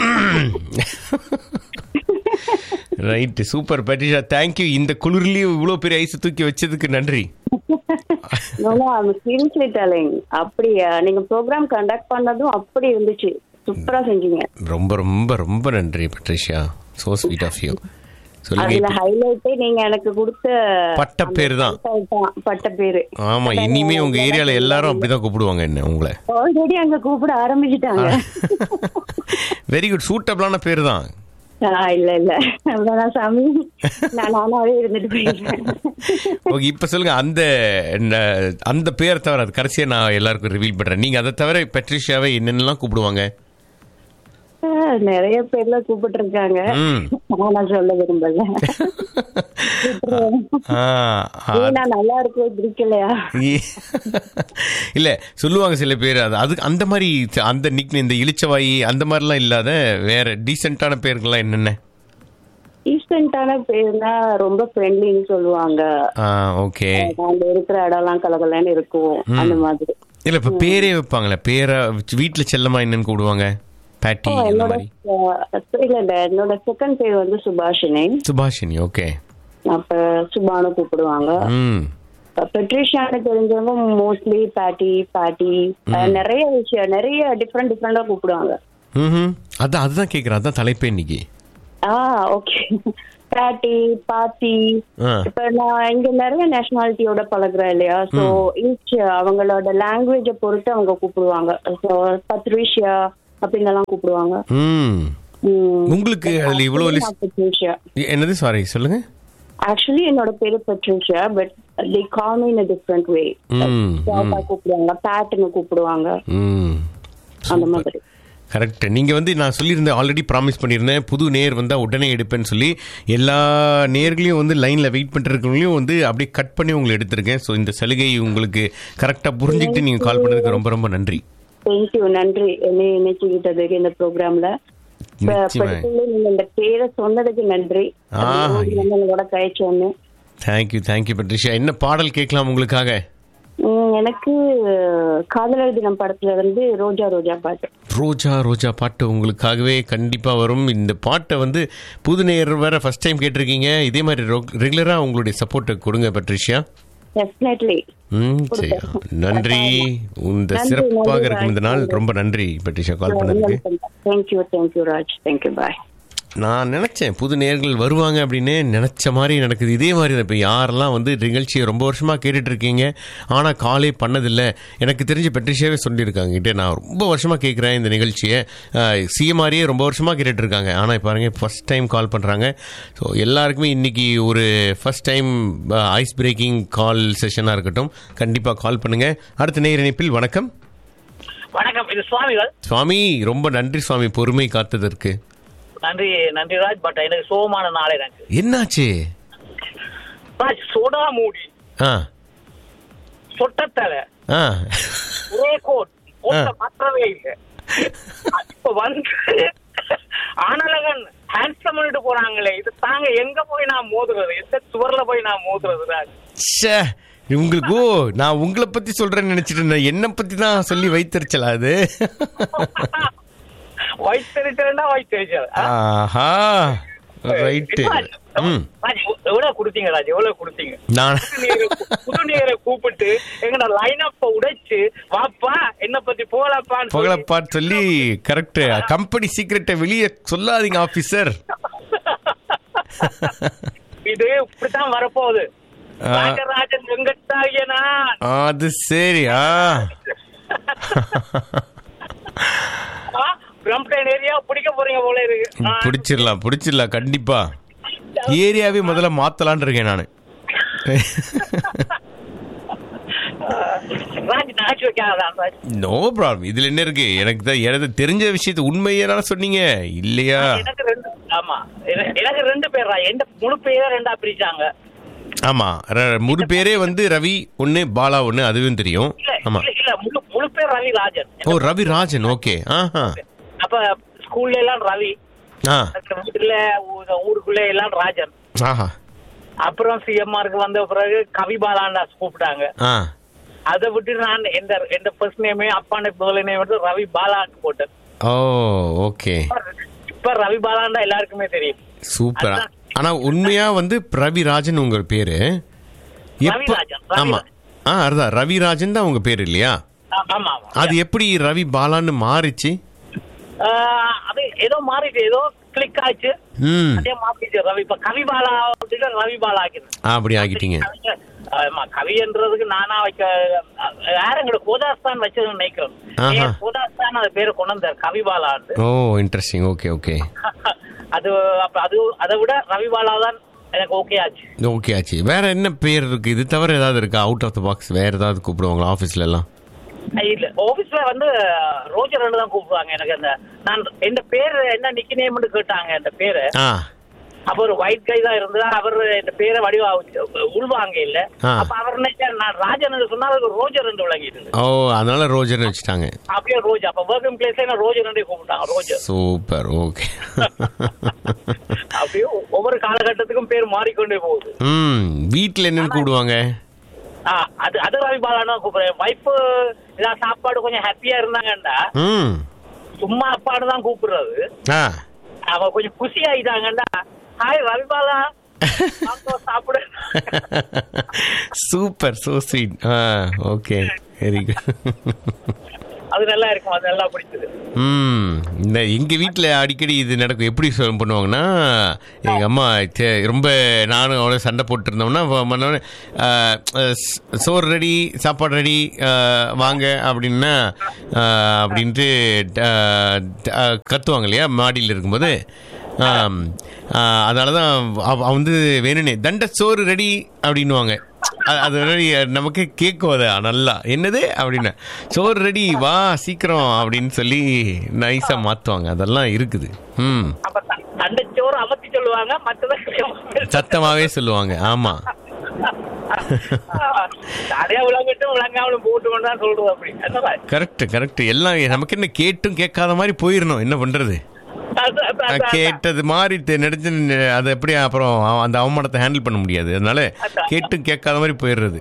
ரைட் சூப்பர் பட்டிஷா தேங்க்யூ இந்த குளிர்லயும் இவ்வளவு பெரிய ஐஸ் தூக்கி வச்சதுக்கு நன்றி சீரியஸ்லி டெலிங் அப்படியா நீங்க ப்ரோக்ராம் கண்டக்ட் பண்ணதும் அப்படி இருந்துச்சு சூப்பரா செஞ்சீங்க ரொம்ப ரொம்ப ரொம்ப நன்றி Patricia so sweet of you சொல்லுங்க அதுல இப்ப- ஹைலைட்டே நீங்க எனக்கு கொடுத்த பட்டப்பேரு தான் பட்ட பேரு ஆமா இனிமே உங்க ஏரியால எல்லாரும் அப்படிதான் கூப்பிடுவாங்க என்ன உங்களை ஆல்ரெடி அங்க கூப்பிட ஆரம்பிச்சிட்டாங்க வெரி குட் சூட்டபிளான பேர் தான் ஆஹ் இல்ல இல்ல அவ்வளவுதான் சாமி நான் நானாவே இருந்துட்டு போயிடுறேன் ஓகே இப்ப சொல்லுங்க அந்த ந- அந்த பேரை தவிர அது கடைசியா நான் எல்லாருக்கும் ரிவீல் பண்றேன் நீங்க அதை தவிர பெட்ரிஷியாவை என்னென்னலாம் கூப்பிடுவாங்க ஆஹ் நிறைய பேர்ல கூப்பிட்டு இருக்காங்க ம். நான் சொல்ல விரும்பல ஆ, ஆ, ஏன் நான் நல்லா இருக்கவே பிடிக்கலையா இ- இல்ல சொல்லுவாங்க சில பேர் அது அதுக்கு அந்த மாதிரி அந்த நிக் இந்த இளிச்சவாயி அந்த மாதிரிலாம் இல்லாத வேற டீசென்டான பேர்கள்லாம் என்னென்ன ஈஸ்டன்டான பேர்னா ரொம்ப ஃப்ரெண்ட்லின்னு சொல்லுவாங்க ஆ ஓகே நாங்க இருக்கிற இடம்லாம் கலகலன்னு இருக்கும் ம். அந்த மாதிரி இல்ல இப்ப பேரே வைப்பாங்களே பேரை வீட்டுல செல்லமா என்னன்னு கூடுவாங்க பேட்டி ஓ, அந்த என்னோட மாதிரி அஹ், இல்ல இல்ல என்னோட செகண்ட் பேர் வந்து சுபாஷினி சுபாஷினி ஓகே அப்ப சுபானு கூப்பிடுவாங்க ம் பெட்ரிஷியான்னு தெரிஞ்சவங்க மோஸ்ட்லி பாட்டி பாட்டி அஹ், நிறைய விஷயம் நிறைய டிஃப்ரெண்ட் டிஃப்ரெண்டா கூப்பிடுவாங்க ம் அதான் அதுதான் கேக்குறேன் அதான் தலைப்பே இன்னைக்கு ஆ ஓகே பாட்டி பாட்டி ஆ. இப்ப நான் இங்க நிறைய நேஷனாலிட்டியோட பழகுறேன் இல்லையா சோ ஈச் அவங்களோட லாங்குவேஜ பொறுத்து அவங்க கூப்பிடுவாங்க சோ பத்ரிஷியா அப்படின்னு எல்லாம் கூப்பிடுவாங்க ம் ம். உங்களுக்கு அதுல இவ்வளவு நான் லிஸ்ட் பத்ரிஷியா என்னது சாரி சொல்லுங்க ஆக்சுவலி என்னோட பேரு Patricia but they call me in different way ம், ஷார்ட்டா கூப்பிடுவாங்க பேட்னு கூப்பிடுவாங்க ம் அந்த மாதிரி கரெக்ட் நீங்க வந்து நான் சொல்லியிருந்தேன் ஆல்ரெடி ப்ராமிஸ் பண்ணியிருந்தேன் புது நேர் வந்தா உடனே எடுப்பேன்னு சொல்லி எல்லா நேர்களையும் வந்து லைன்ல வெயிட் பண்ணிருக்கவங்களையும் வந்து அப்படியே கட் பண்ணி உங்களை எடுத்திருக்கேன் ஸோ இந்த சலுகை உங்களுக்கு கரெக்டா புரிஞ்சுக்கிட்டு நீங்க கால் பண்ணதுக்கு ரொம்ப ரொம்ப நன்றி தேங்க்யூ நன்றி என்னை இணைச்சுக்கிட்டதுக்கு இந்த ப்ரோக்ராம்ல நிச்சயமா. நீங்க இந்த பேரை சொன்னதுக்கு நன்றி ஆ. உங்களோட கழிச்சோன்னு தேங்க்யூ தேங்க்யூ பட்ரிஷா என்ன பாடல் கேட்கலாம் உங்களுக்காக உம், எனக்கு காதலர் தினம் படத்துல இருந்து ரோஜா ரோஜா பாட்டு ரோஜா ரோஜா பாட்டு உங்களுக்காகவே கண்டிப்பா வரும் இந்த பாட்டை வந்து புது நேர் வேற ஃபர்ஸ்ட் டைம் கேட்டிருக்கீங்க இதே மாதிரி ரெகுலரா உங்களுடைய சப்போர்ட்டை கொடுங்க பட்ரிஷியா டெஃபினெட்லி ம் சரி நன்றி இந்த நன்றி, சிறப்பாக நன்றி, இருக்கும் இந்த நாள் ரொம்ப நன்றி பட்ரிஷா கால் பண்ணதுக்கு thank you thank you Raj thank you bye நான் நினைச்சேன் புது நேர்கள் வருவாங்க அப்படின்னு நினைச்ச மாதிரி நடக்குது இதே மாதிரி தான் இப்போ யாரெல்லாம் வந்து நிகழ்ச்சியை ரொம்ப வருஷமா கேட்டுட்டு இருக்கீங்க ஆனால் காலே பண்ணதில்லை எனக்கு தெரிஞ்ச பெட்ரிஷியாவே சொல்லியிருக்காங்க கிட்டே நான் ரொம்ப வருஷமா கேட்குறேன் இந்த நிகழ்ச்சியை சிஎம்ஆரியே ரொம்ப வருஷமா கேட்டுட்டு இருக்காங்க ஆனால் பாருங்க ஃபர்ஸ்ட் டைம் கால் பண்ணுறாங்க ஸோ எல்லாருக்குமே இன்னைக்கு ஒரு first time ice breaking call செஷனாக இருக்கட்டும் கண்டிப்பாக கால் பண்ணுங்க அடுத்த நேர் இணைப்பில் வணக்கம் வணக்கம் இது சுவாமிகள் சுவாமி ரொம்ப நன்றி சுவாமி பொறுமை காத்ததற்கு நன்றி நன்றி ராஜ் பட் எனக்கு சோகமான நாள் எனக்கு என்னாச்சு ராஜ் சோடா மூடி ஆ சொட்டத்தலை ஆ ஒரே கோட் கோட்டை ஆ. மாற்றவே இல்லை இப்ப வந்து ஆனலகன் ஹேண்ட்ஸம் பண்ணிட்டு போறாங்களே இது தாங்க எங்க போய் நான் மோதுறது எந்த சுவர்ல போய் நான் மோதுறது ராஜ் ச்சே உங்களுக்கு ஓ நான் உங்களை பத்தி சொல்றேன்னு நினைச்சிட்டு இருந்தேன் என்ன பத்தி தான் சொல்லி வைத்தறிச்சலா அது வைத்தறிச்சல்னா வைத்தறிச்சல் ஆஹா ரைட்டு ம் ராஜ் எவ்வளவு கொடுத்தீங்க ராஜ் எவ்வளவு கொடுத்தீங்க நான் புது நேரை புது நேரை கூப்பிட்டு எங்கட லைன் அப்ப உடைச்சு வாப்பா என்ன பத்தி போகலப்பான்னு சொல்லி புகழப்பாட் சொல்லி கரெக்ட் கம்பெனி சீக்கிரட்டை வெளியே சொல்லாதீங்க ஆபீசர் இது இப்படித்தான் வரப்போகுது ஆ. ராஜராஜன் வெங்கட்டாயனா அது சரி ஆ பிரம்டன் ஏரியா பிடிக்க போறீங்க போல இருக்கு ஆ, பிடிச்சிடலாம் பிடிச்சிடலாம் கண்டிப்பா ஏரியாவே முதல்ல மாத்தலான்னு இருக்கேன் நான் ராஜ் நகைச்சு வைக்காதான் ராஜ் நோ ப்ராப்ளம் இதுல என்ன இருக்கு எனக்கு தான் எனக்கு தெரிஞ்ச விஷயத்த உண்மையே சொன்னீங்க இல்லையா எனக்கு ரெண்டு ஆமா என- எனக்கு ரெண்டு பேர் ராஜ் எந்த முழு பேரை ரெண்டா பிரிச்சாங்க ஆமா ர- முழு பேரே வந்து ரவி ஒன்னு பாலா ஒன்னு அதுவும் தெரியும் இல்ல ஆமா இல்ல, இல்ல முழு முழு பேர் ரவி ராஜன் ஓ ரவி ராஜன் ஓகே ஆஹா அப்ப ஸ்கூல்ல எல்லாம் ரவி ஆ அடுத்த வீட்டுல ஊ- ஊருக்குள்ள எல்லாம் ராஜன் ஆஹா அப்புறம் சிஎம்ஆருக்கு வந்த பிறகு கவிபாலான்னு கூப்பிட்டாங்க ஆ அதை விட்டு நான் எந்த எந்த ஃபர்ஸ்ட் நேமே அப்பான முதல் நேம் வந்து ரவி பாலான்னு போட்டேன் ஓ ஓகே இப்ப ரவி பாலாண்டா எல்லாருக்குமே தெரியும் சூப்பர் ஆனா உண்மையா வந்து ரவி ராஜன் உங்க பேரு எப்ப ரவிராஜன், ரவிராஜன். ஆமா ஆ அதுதான் ரவி ராஜன் தான் உங்க பேர் இல்லையா ஆ, ஆமா ஆமா அது எப்படி ரவி பாலான்னு மாறிச்சு ஆஹ் அது ஏதோ மாறிட்டு ஏதோ கிளிக் ஆச்சு ம் அதே மாறிச்சு ரவி இப்ப கவிபாலா விட்டுட்டு ரவி பாலா ஆக்கிது ஆ, அப்படி ஆக்கிட்டீங்க ஆமா கவின்றதுக்கு நானா வைக்க யாரும் எங்களோட கோதாஸ் தான் வச்சதுன்னு நினைக்கிறேன் ஆஹா. ஏன் கோதாஸ் தான் அந்த பேரை கொண்டு வந்தார் கவிபாலான்னு ஓ இன்ட்ரெஸ்டிங் ஓகே ஓகே அது அப்ப அது அதை விட ரவிபாலா தான் எனக்கு ஓகே ஆச்சு ஓகே ஆச்சு வேற என்ன பேர் இருக்கு இது தவிர ஏதாவது இருக்கா அவுட் ஆஃப் த பாக்ஸ் வேற ஏதாவது கூப்பிடுவாங்களா ஆஃபீஸ்ல எல்லாம் இல்ல ஆபீஸ்ல வந்து ரோஜர் தான் கூப்பிடுவாங்க எனக்கு அந்த நான் எந்த பேரு என்ன நிக்கி நேம்னு கேட்டாங்க அந்த பேரு ஆ அப்ப ஒரு ஒயிட் கை தான் இருந்தா அவர் இந்த பேரை வடிவா உள்வாங்க இல்ல ஆ. அப்ப அவர் நினைச்சாரு, நான் ராஜன் சொன்னா அவருக்கு ரோஜர் என்று விளங்கிட்டு ஓ அதனால ரோஜர்னு வச்சுட்டாங்க அப்படியே ரோஜ் அப்ப ஒர்க்கிங் பிளேஸ்ல என்ன ரோஜர் என்றே கூப்பிட்டாங்க ரோஜர் சூப்பர் ஓகே அப்படியே ஒவ்வொரு காலகட்டத்துக்கும் பேர் மாறிக்கொண்டே போகுது ம் வீட்டில் என்னன்னு கூப்பிடுவாங்க ஆ, அது அது ரவி பாலானா கூப்பிடுறேன் வைஃப் ஏதாவது சாப்பாடு கொஞ்சம் ஹாப்பியா இருந்தாங்கண்டா ம் சும்மா அப்பாடு தான் கூப்பிடுறது ஆ அவ கொஞ்சம் குஷி ஆயிட்டாங்கண்டா ஹாய் ரவி பாலா வாங்க சாப்பிடு super so sweet ah okay very good அது நல்லா இருக்கும் அது நல்லா பிடிச்சது ம் இந்த எங்கள் வீட்டில் அடிக்கடி இது நடக்கும் எப்படி சொல் பண்ணுவாங்கன்னா எங்கள் அம்மா சே, ரொம்ப நானும் அவ்வளோ சண்டை போட்டுருந்தோம்னா பண்ணோடனே சோறு ரெடி சாப்பாடு ரெடி வாங்க அப்படின்னா ஆ, அப்படின்ட்டு ஆ, ஆ, கத்துவாங்க இல்லையா மாடியில் இருக்கும்போது ஆம், ஆ, அதனால தான் அவ அவ வந்து வேணுனே தண்ட சோறு ரெடி அப்படின்னுவாங்க அ- அது ரெடி நமக்கு கேட்கும் அது நல்லா என்னது அப்படின்னு சோறு ரெடி வா சீக்கிரம் அப்படின்னு சொல்லி நைஸா மாத்துவாங்க அதெல்லாம் இருக்குது ம் தண்டச்சோறு அமர்த்தி சொல்லுவாங்க மற்றதை சத்தமாவே சொல்லுவாங்க ஆமா நிறைய விளங்கட்டும் விளங்காமலும் போட்டு கொண்டு தான் சொல்றது அப்படி என்னடா? கரெக்ட் கரெக்ட் எல்லாம் நமக்கு என்ன கேட்டும் கேட்காத மாதிரி போயிடணும் என்ன பண்றது அது- அது- அது- அது- கேட்டது மாதிரி தெ- நினைச்சு நி- அதை எப்படி அப்புறம் அவ- அந்த அவமானத்தை ஹேண்டில் பண்ண முடியாது அதனால கேட்டும் கேட்காத மாதிரி போயிடுறது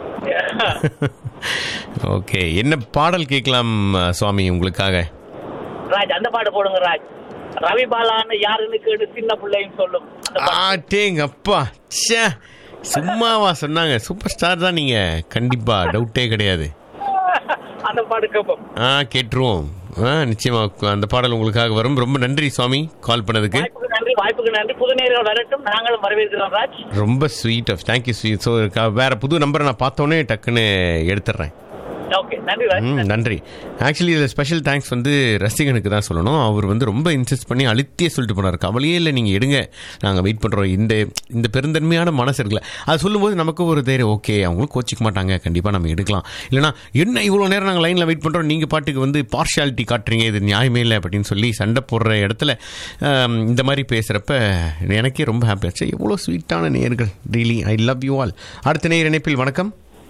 ஓகே என்ன பாடல் கேட்கலாம் அஹ், சுவாமி உங்களுக்காக ராஜ் அந்த பாட்டு போடுங்க ராஜ் ரவி பாலான்னு யாருன்னு கேட்டு சின்ன பிள்ளைன்னு சொல்லும் ஆட்டேங்க அப்பா ச்சே சும்மாவா சொன்னாங்க சூப்பர் ஸ்டார் தான் நீங்க கண்டிப்பா டவுட்டே கிடையாது அந்த பாட்டு கேட்போம் ஆ கேட்டுருவோம் ஆ நிச்சயமா அந்த பாடல் உங்களுக்காக வரும் ரொம்ப நன்றி சுவாமி கால் பண்ணதுக்கு வாய்ப்புக்கு நன்றி வாய்ப்புக்கு நன்றி புது நேர்கள் வரட்டும் நாங்களும் வரவேற்கிறோம் ராஜ் ரொம்ப sweet of thank you sweet so வேற புது நம்பரை நான் பார்த்தோன்னே டக்குன்னு எடுத்துடுறேன் ஓகே நன்றி ராஜ் ம் நன்றி ஆக்சுவலி இதில் ஸ்பெஷல் தேங்க்ஸ் வந்து ரசிகனுக்கு தான் சொல்லணும் அவர் வந்து ரொம்ப இன்சிஸ்ட் பண்ணி அழுத்தியே சொல்லிட்டு போனார் கவலையே இல்லை நீங்கள் எடுங்க நாங்கள் வெயிட் பண்ணுறோம் இந்த இந்த பெருந்தன்மையான மனசு இருக்குல்ல அது சொல்லும்போது நமக்கு ஒரு தைரியம் ஓகே அவங்களும் கோச்சிக்க மாட்டாங்க கண்டிப்பாக நம்ம எடுக்கலாம் இல்லைனா என்ன இவ்வளோ நேரம் நாங்கள் லைனில் வெயிட் பண்ணுறோம் நீங்கள் பாட்டுக்கு வந்து பார்ஷியாலிட்டி காட்டுறீங்க இது நியாயமே இல்லை அப்படின்னு சொல்லி சண்டை போடுற இடத்துல ஆம், இந்த மாதிரி பேசுகிறப்ப எனக்கே ரொம்ப ஹாப்பி ஆச்சு எவ்வளோ ஸ்வீட்டான நேர்கள் really I love you all அடுத்த நேர் இணைப்பில் வணக்கம்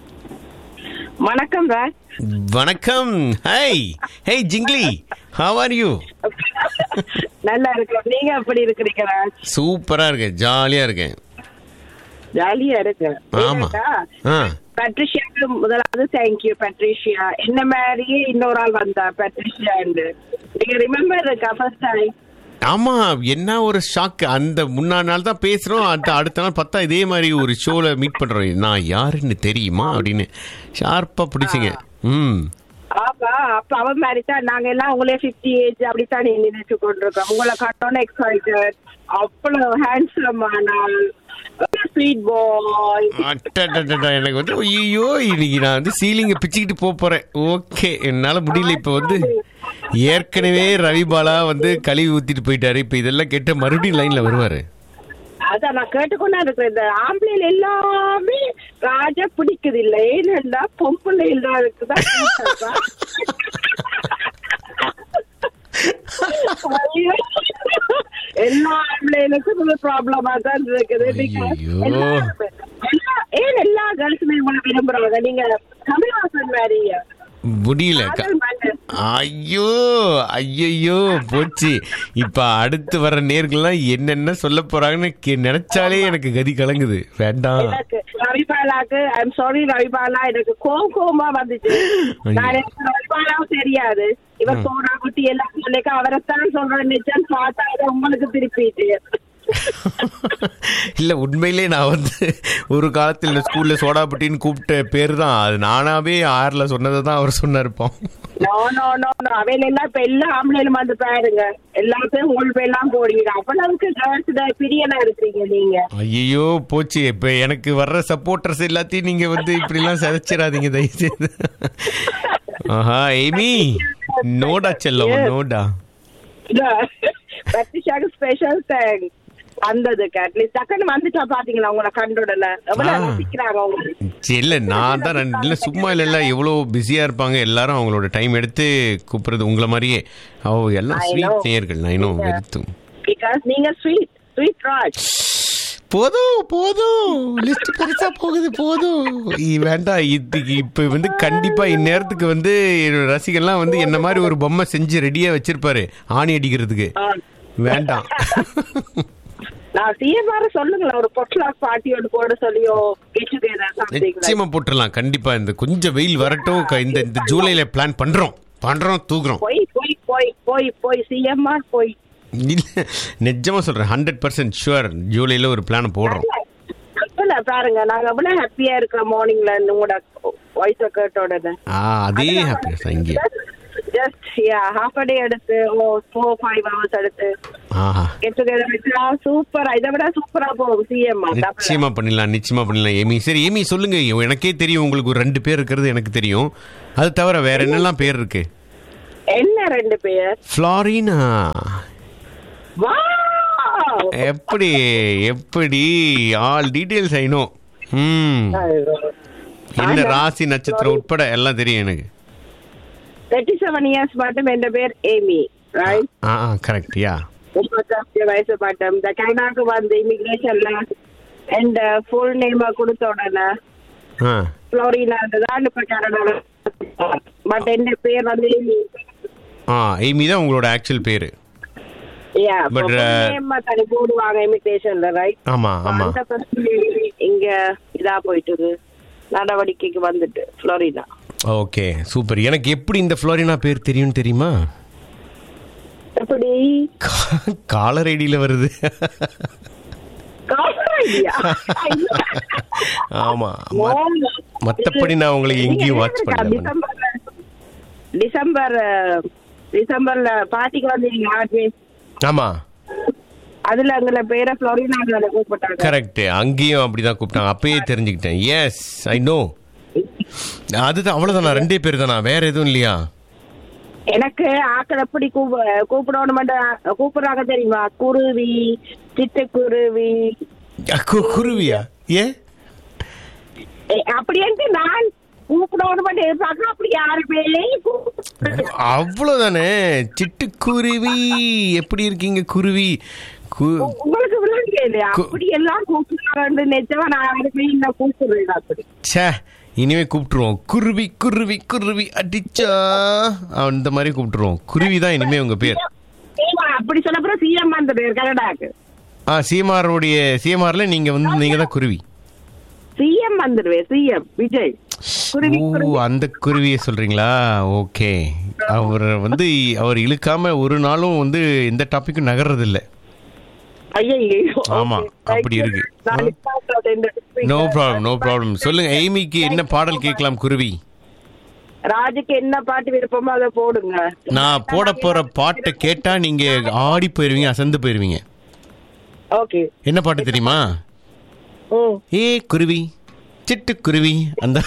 வணக்கம் ராஜ் வணக்கம் hi hey Jingly how are you நல்லா இருக்கேன் நீங்க எப்படி இருக்கிறீங்க ராஜ் சூப்பரா இருக்கேன் ஜாலியா இருக்கேன் ஜாலியா இருக்கு ஆமா ஆ பட்ரிஷியாக்கு முதலாவது தேங்க்யூ பட்ரிஷியா என்ன மாதிரியே இன்னொரு ஆள் வந்தா பட்ரிஷியா நீங்க ரிமெம்பர் இருக்கா ஃபர்ஸ்ட் டைம் ஆமா என்ன ஒரு ஷாக் அந்த முன்னா நாள் தான் பேசுறோம் அடுத்த அடுத்த நாள் பார்த்தா இதே மாதிரி ஒரு ஷோல மீட் பண்றோம் நான் யாருன்னு தெரியுமா அப்படின்னு ஷார்ப்பா பிடிச்சிங்க ம் ஆமா அப்ப அவன் மாதிரி தான் நாங்க எல்லாம் உங்களே பிப்டி ஏஜ் அப்படித்தான் நினைச்சு கொண்டிருக்கோம் உங்களை கட்டோன்னு எக்ஸைட்டட் அவ்வளவு ஹேண்ட்ஸம் ஆனால் ஸ்வீட் பாய் அட்டடடடா, எனக்கு வந்து ஐயோ இன்னைக்கு நான் வந்து சீலிங்க பிச்சுக்கிட்டு போக போறேன் ஓகே என்னால முடியல இப்ப வந்து ஏற்கனவே ரவிபாலா வந்து கழுவி ஊத்திட்டு போயிட்டாரு இப்ப இதெல்லாம் கேட்டு மறுபடியும் லைன்ல வருவாரு அதான் நான் கேட்டுக்கொண்டா இருக்கிறேன் இந்த ஆம்பளைல எல்லாமே ராஜா பிடிக்குது இல்ல ஏன்னா பொம்பளை தான் இருக்குதா ஐயோ. எல்லா ஆம்பளைகளுக்கும் இது ப்ராப்ளமா தான் இருக்குது because எல்லாருமே- எல்லா- ஏன் எல்லா கேர்ள்ஸுமே உங்களை விரும்புறாங்க நீங்க கமல்ஹாசன் மாதிரி முடியல க- காதல் மன்னன். ஐயோ ஐயோ போச்சு இப்ப அடுத்து வர நேர்கள்லாம் என்னென்ன சொல்ல போறாங்கன்னு கே- நினைச்சாலே எனக்கு கதி கலங்குது வேண்டாம் எனக்கு ரவிபாலாக்கு ஐம் சாரி ரவிபாலா எனக்கு கோவம் கோவமா வந்துச்சு நான் எனக்கு ரவிபாலாவும் தெரியாது இவர் ம். சோனா குட்டி எல்லாம் சொல்லிக்க அவரைத்தான் சொல்றேன் நிச்சயம் பார்த்தா அதை உங்களுக்கு திருப்பிட்டு இல்ல உண்மையிலே நான் வந்து ஒரு காலத்தில் ஸ்கூல்ல சோடாபட்டின்னு கூப்பிட்ட பேர் தான் அது நானாவே ஆறுல சொன்னதை தான் அவர் சொன்னாருப்போம் நோ நோ நோ நோ அவையில எல்லாம் இப்ப எல்லா ஆம்பளையிலும் வந்து பாருங்க எல்லாத்தையும் உங்கள் பேர்லாம் போடுவீங்க அவ்வளவுக்கு கேர்ள்ஸ் பிரியனா இருக்கிறீங்க நீங்க ஐயோ போச்சு இப்ப எனக்கு வர்ற சப்போர்ட்டர்ஸ் எல்லாத்தையும் நீங்க வந்து இப்படி எல்லாம் சிதைச்சிடாதீங்க தயவுசெய்து ஆஹா எய்மி நோடா செல்லம் நோடா பத்திஷாக்கு ஸ்பெஷல் தேங்க்ஸ் வந்ததுக்கு அட்லீஸ்ட் டக்குன்னு வந்துட்டா பாத்தீங்களா உங்களை கண்ட உடனே எவ்வளவு ஆ. ரசிக்கிறாங்க அவங்க சரி, இல்ல நான் தான் ரெண்டு இல்ல சும்மா இல்ல இல்ல எவ்வளோ பிஸியா இருப்பாங்க எல்லாரும் அவங்களோட டைம் எடுத்து கூப்பிடுறது உங்களை மாதிரியே ஓ எல்லாம் I know. ஸ்வீட் நேயர்கள் நான் இன்னும் வெறுத்தும் பிகாஸ் நீங்க ஸ்வீட் ஸ்வீட் ராஜ் போதும் போதும் லிஸ்ட் பெருசா போகுது போதும் இ- வேண்டாம் இதுக்கு இப்ப வந்து கண்டிப்பா இந்நேரத்துக்கு வந்து என்னோட ரசிகர்லாம் வந்து என்ன மாதிரி ஒரு பொம்மை செஞ்சு ரெடியா வச்சிருப்பாரு ஆணி அடிக்கிறதுக்கு வேண்டாம் நான் சிஎம்ஆர் சொல்லுங்களேன் ஒரு பொட்லாக் பார்ட்டி ஒன்று போட சொல்லியோ கெட் டுகெதர் சம்திங் நிச்சயமா போட்டுடலாம் கண்டிப்பா இந்த கொஞ்சம் வெயில் வரட்டும் க- இந்த இந்த ஜூலைல பிளான் பண்றோம் பண்றோம் தூக்குறோம் போய் போய் போய் போய் போய் சிஎம்ஆர் போய் இல்ல நிஜமா சொல்றேன் ஹண்ட்ரட் பர்சன்ட் ஷுவர் ஜூலைல ஒரு பிளான் போடுறோம் இல்ல பாருங்க நாங்க எவ்வளவு ஹாப்பியா இருக்கிறோம் மார்னிங்ல உங்களோட வாய்ஸ் கேட்ட உடனே ஆ அதே ஹாப்பினஸ் தான் இங்கே ஜஸ்ட் யா ஹாஃப் டே எடுத்து ஓ ஃபோர் ஃபைவ் ஹவர்ஸ் எடுத்து ஆஹா கெட் டுகெதர் வச்சா சூப்பரா இதை விட சூப்பரா போகும் சிஎம்ஆர் நிச்சயமா பண்ணிடலாம் நிச்சயமா பண்ணிடலாம் ஏமி சரி ஏமி சொல்லுங்க எனக்கே தெரியும் உங்களுக்கு ஒரு ரெண்டு பேர் இருக்கிறது எனக்கு தெரியும் அது தவிர வேற என்னெல்லாம் பேர் இருக்கு என்ன ரெண்டு பேர் ஃப்ளாரினா வா எப்படி எப்படி ஆல் டீடைல்ஸ் ஐனோ ம் என்ன ராசி நட்சத்திரம் உட்பட எல்லாம் தெரியும் எனக்கு தேர்ட்டி செவன் இயர்ஸ் மட்டும் என் பேர் Amy right ah ah correct yeah முப்பத்தஞ்சு வயசு மட்டும் இந்த கனடாக்கு வந்து இமிகிரேஷன்ல என் ஃபுல் நேம கொடுத்த உடனே ஆ ஃப்ளோரினா தான் இப்ப கனடால பட் என் பேர் வந்து ஏமி ஆ ஏமி தான் உங்களோட ஆக்சுவல் பேர் யா But, uh, நேம் தனி போடுவாங்க இமிகிரேஷன்ல ரைட் ஆமா ஆமா அந்த பிரச்சனை இங்க இதா போயிட்டு இருக்கு. நடவடிக்கைக்கு வந்துட்டு ஃப்ளோரிடா ஓகே சூப்பர் எனக்கு எப்படி இந்த ஃப்ளோரினா பேர் தெரியும் தெரியுமா எப்படி காலர் ஐடியில வருது காசையா? ஆமா மத்- மத்தபடி நான் உங்களை எங்கேயும் வாட்ச் இருக்கா? பண்ணல டிசம்பர்ல டிசம்பர் அஹ், டிசம்பர்ல பார்ட்டிக்கு வந்தீங்க ஆட்வே ஆமா அதுல அங்க பேரை ஃப்ளோரினால கூப்பிட்டாங்க கரெக்ட் அங்கேயும் அப்படிதான் கூப்பிட்டாங்க அப்பயே தெரிஞ்சுக்கிட்டேன் எஸ் ஐ நோ அதுதான் அவ்வளவுதானா ரெண்டே பேர் தானா வேற எதுவும் இல்லையா எனக்கு ஆக்கள் எப்படி கூப்ப கூப்பிடணும் கூப்பிடுறாங்க தெரியுமா குருவி சிட்டுக்குருவி அ, கு- குருவியா ஏன் ஏ, அப்படின்ட்டு நான் கூப்பிடணும் எதிர்பார்க்க அப்படி யாருமே கூப்பிட- அவ்வளவுதானே சிட்டுக்குருவி எப்படி இருக்கீங்க குருவி கு- உங்களுக்கு விளங்க இல்லையா கு- அப்படி எல்லாம் கூப்பிடுறாங்க நிச்சயமா நான் யாருமே இந்த கூப்பிடுறேன் அப்படி ச்சே இனிமே கூப்பிட்டுருவோம் குருவி குருவி குருவி அடிச்சா அந்த மாதிரி கூப்பிட்டுருவோம் குருவி தான் இனிமே உங்க பேர் ஏம்மா, அப்படி சொல்லப்பறம் சிஎம் அந்த பேர் கனடாக்கு ஆ சிஎம்ஆருடைய சிஎம்ஆர்ல நீங்க வந்து நீங்க தான் குருவி சிஎம் வந்துடுவேன் சிஎம் விஜய் குருவி ஓ அந்த குருவியை சொல்றீங்களா ஓகே அவர் வந்து அவர் இழுக்காம ஒரு நாளும் வந்து எந்த டாபிக்கும் நகர்றது இல்ல ஐயோ ஆமா அப்படி இருக்கு நோ ப்ராப்ளம் நோ ப்ராப்ளம் சொல்லுங்க எய்மிக்கு என்ன பாடல் கேட்கலாம் குருவி ராஜுக்கு என்ன பாட்டு விருப்பமோ அதை போடுங்க நான் போட போற பாட்டை கேட்டா நீங்க ஆடி போயிருவீங்க அசந்து போயிருவீங்க ஓகே என்ன பாட்டு தெரியுமா ம் ஏ குருவி சிட்டு குருவி அந்த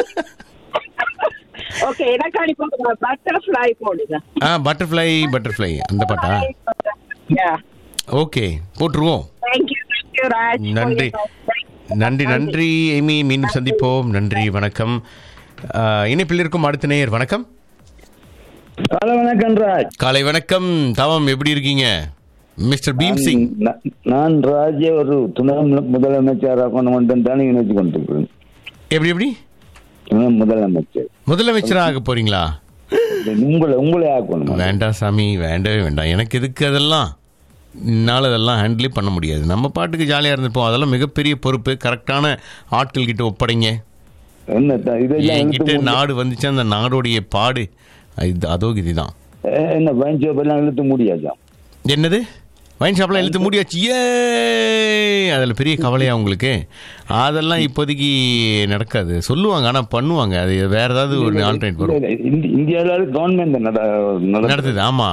ஓகே எனக்கு அனுப்பி பட்டர்ஃப்ளை போடுங்க ஆ பட்டர்ஃப்ளை பட்டர்ஃப்ளை அந்த பாட்டா யா ஓகே போட்டுருவோம் தேங்க்யூ தேங்க்யூ ராஜ் நன்றி நன்றி நன்றி எமி மீண்டும் சந்திப்போம் நன்றி வணக்கம் ஆ, இணைப்பில் இருக்கும் அடுத்த நேயர் வணக்கம் காலை வணக்கம் ராஜ் காலை வணக்கம் தவம் எப்படி இருக்கீங்க மிஸ்டர் பீம் சிங் நான் நான் ராஜே ஒரு துணை மு- முதலமைச்சராக கொண்டு வந்து தானே நினைச்சு கொண்டிருக்கிறேன் எப்படி எப்படி துணை முதலமைச்சர் முதலமைச்சராக ஆக போறீங்களா உங்களை உங்களை ஆக்கணும் வேண்டாம் சாமி வேண்டவே வேண்டாம் எனக்கு எதுக்கு அதெல்லாம் என்னால் அதெல்லாம் ஹேண்டிலே பண்ண முடியாது நம்ம பாட்டுக்கு ஜாலியாக இருந்திருப்போம் அதெல்லாம் மிகப்பெரிய பொறுப்பு கரெக்டான ஆட்கள் கிட்ட ஒப்படைங்க என்ன த- இதெல்லாம் என்கிட்ட இழுத்து மூடி- நாடு வந்துச்சு அந்த நாடோடைய பாடு இது அதோ இதுதான் ஏ, என்ன வைன் ஷாப் எல்லாம் இழுத்து முடியாதாம் என்னது வைன் ஷாப்லாம் இழுத்து முடியாச்சு ஏ அதில் பெரிய கவலையா உங்களுக்கு அதெல்லாம் இப்போதைக்கு நடக்காது சொல்லுவாங்க ஆனால் பண்ணுவாங்க அது வேற ஏதாவது ஒரு ஆல்டர்னேட் வரும் இந்தி- இந்தியாவில கவர்மெண்ட் நடத்துது ஆமா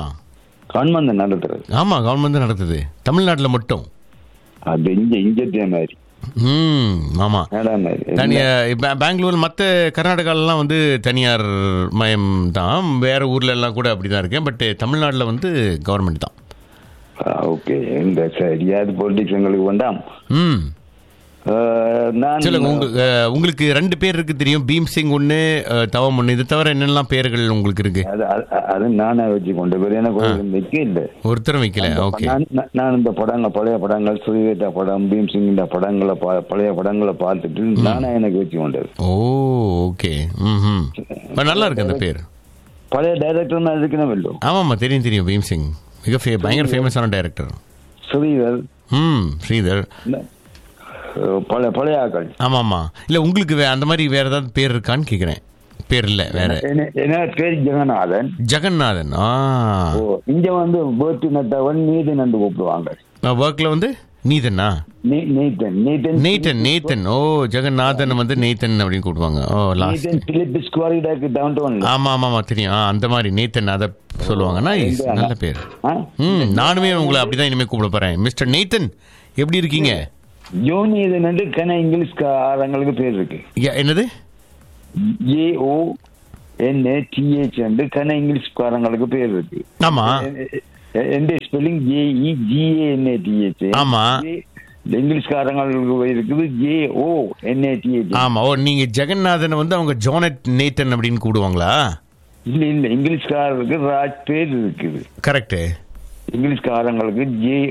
கவர்மெண்ட் நடத்துறது ஆமா கவர்மெண்ட் தான் நடத்துது தமிழ்நாட்டில் மட்டும் அது இங்க இங்க இதே மாதிரி ம் ஆமா மேடம் தனியார் பே- பெங்களூர் மற்ற கர்நாடகாலலாம் வந்து தனியார் மயம் தான் வேற ஊர்ல எல்லாம் கூட அப்படிதான் இருக்கேன் பட் தமிழ்நாட்டில் வந்து கவர்மெண்ட் தான் ஓகே இந்த சரியாது பொலிட்டிக்ஸ் எங்களுக்கு வேண்டாம் ம் அஹ், நான் சொல்லுங்க உங்க அஹ், உங்களுக்கு ரெண்டு பேர் இருக்கு தெரியும் பீம் சிங் ஒன்று தவம் ஒன்று இது தவிர என்னெல்லாம் பேர்கள் உங்களுக்கு இருக்கு அது அது- அது நானே வச்சு கொண்டு போய் எனக்கு ஒரு வைக்க இல்லை ஒருத்தரும் வைக்கல ஓகே நான் நான்- நான் இந்த படங்கள் பழைய படங்கள் சுயவேதா படம் பீம் சிங் படங்களை பா- பழைய படங்களை பார்த்துட்டு நானே எனக்கு வச்சு கொண்டது ஓ ஓகே ம் நல்லா இருக்கு அந்த பேர் பழைய டைரக்டர் நான் இருக்கணும் ஆமாம்மா தெரியும் தெரியும் பீம் சிங் மிக ஃபே பயங்கர ஃபேமஸான டைரக்டர் ஸ்ரீதர் ம் ஸ்ரீதர் அஹ், பழைய பழைய ஆக்கள் ஆமாம் ஆமாம் இல்லை உங்களுக்கு வே அந்த மாதிரி வேற ஏதாவது பேர் இருக்கான்னு கேட்குறேன் பேர் இல்லை வேற என்ன- என்ன பேர் ஜெகநாதன் ஜெகநாதன் ஆ ஓ இங்க வந்து பேர்த்து நட்டவன் நீதன் என்று கூப்பிடுவாங்க ஒர்க்கில் வந்து நீதனா நீ- நீதன் நீதன் நேத்தன் நேத்தன் ஓ ஜெகநாதன் வந்து நேத்தன் அப்படின்னு கூப்பிடுவாங்க ஓ லாஸ்ட் நீதன் பிலிப் ஸ்குவாரிடாக்கு டவுன் டவுன் ஆமா ஆமா ஆமா தெரியும் ஆ, அந்த மாதிரி நேத்தன் அதை சொல்லுவாங்க Nice. இந்த- நல்ல பேர் ம் நானுமே உங்களை அப்படிதான் இனிமே கூப்பிட போறேன் மிஸ்டர் நேத்தன் எப்படி இருக்கீங்க யோனிதன் என்று கன இங்கிலீஷ் காரங்களுக்கு பேர் இருக்கு யா- என்னது ஏ ஓ என் டிஹெச் என்று கன இங்கிலீஷ் காரங்களுக்கு பேர் இருக்கு ஆமா எந்த ஸ்பெல்லிங் ஏஇ ஜிஏஎன்ஏ டிஹெச் ஆமா. இங்கிலீஷ் காரங்களுக்கு இருக்குது ஜே ஓ என்ஏ டிஹெச் ஆமா ஓ நீங்க ஜெகநாதன் வந்து அவங்க ஜோனட் நேத்தன் அப்படின்னு கூப்பிடுவாங்களா இல்ல இல்ல இங்கிலீஷ்காரருக்கு ராஜ் பேர் இருக்குது கரெக்ட் இங்கிலீஷ்காரங்களுக்கு ஜே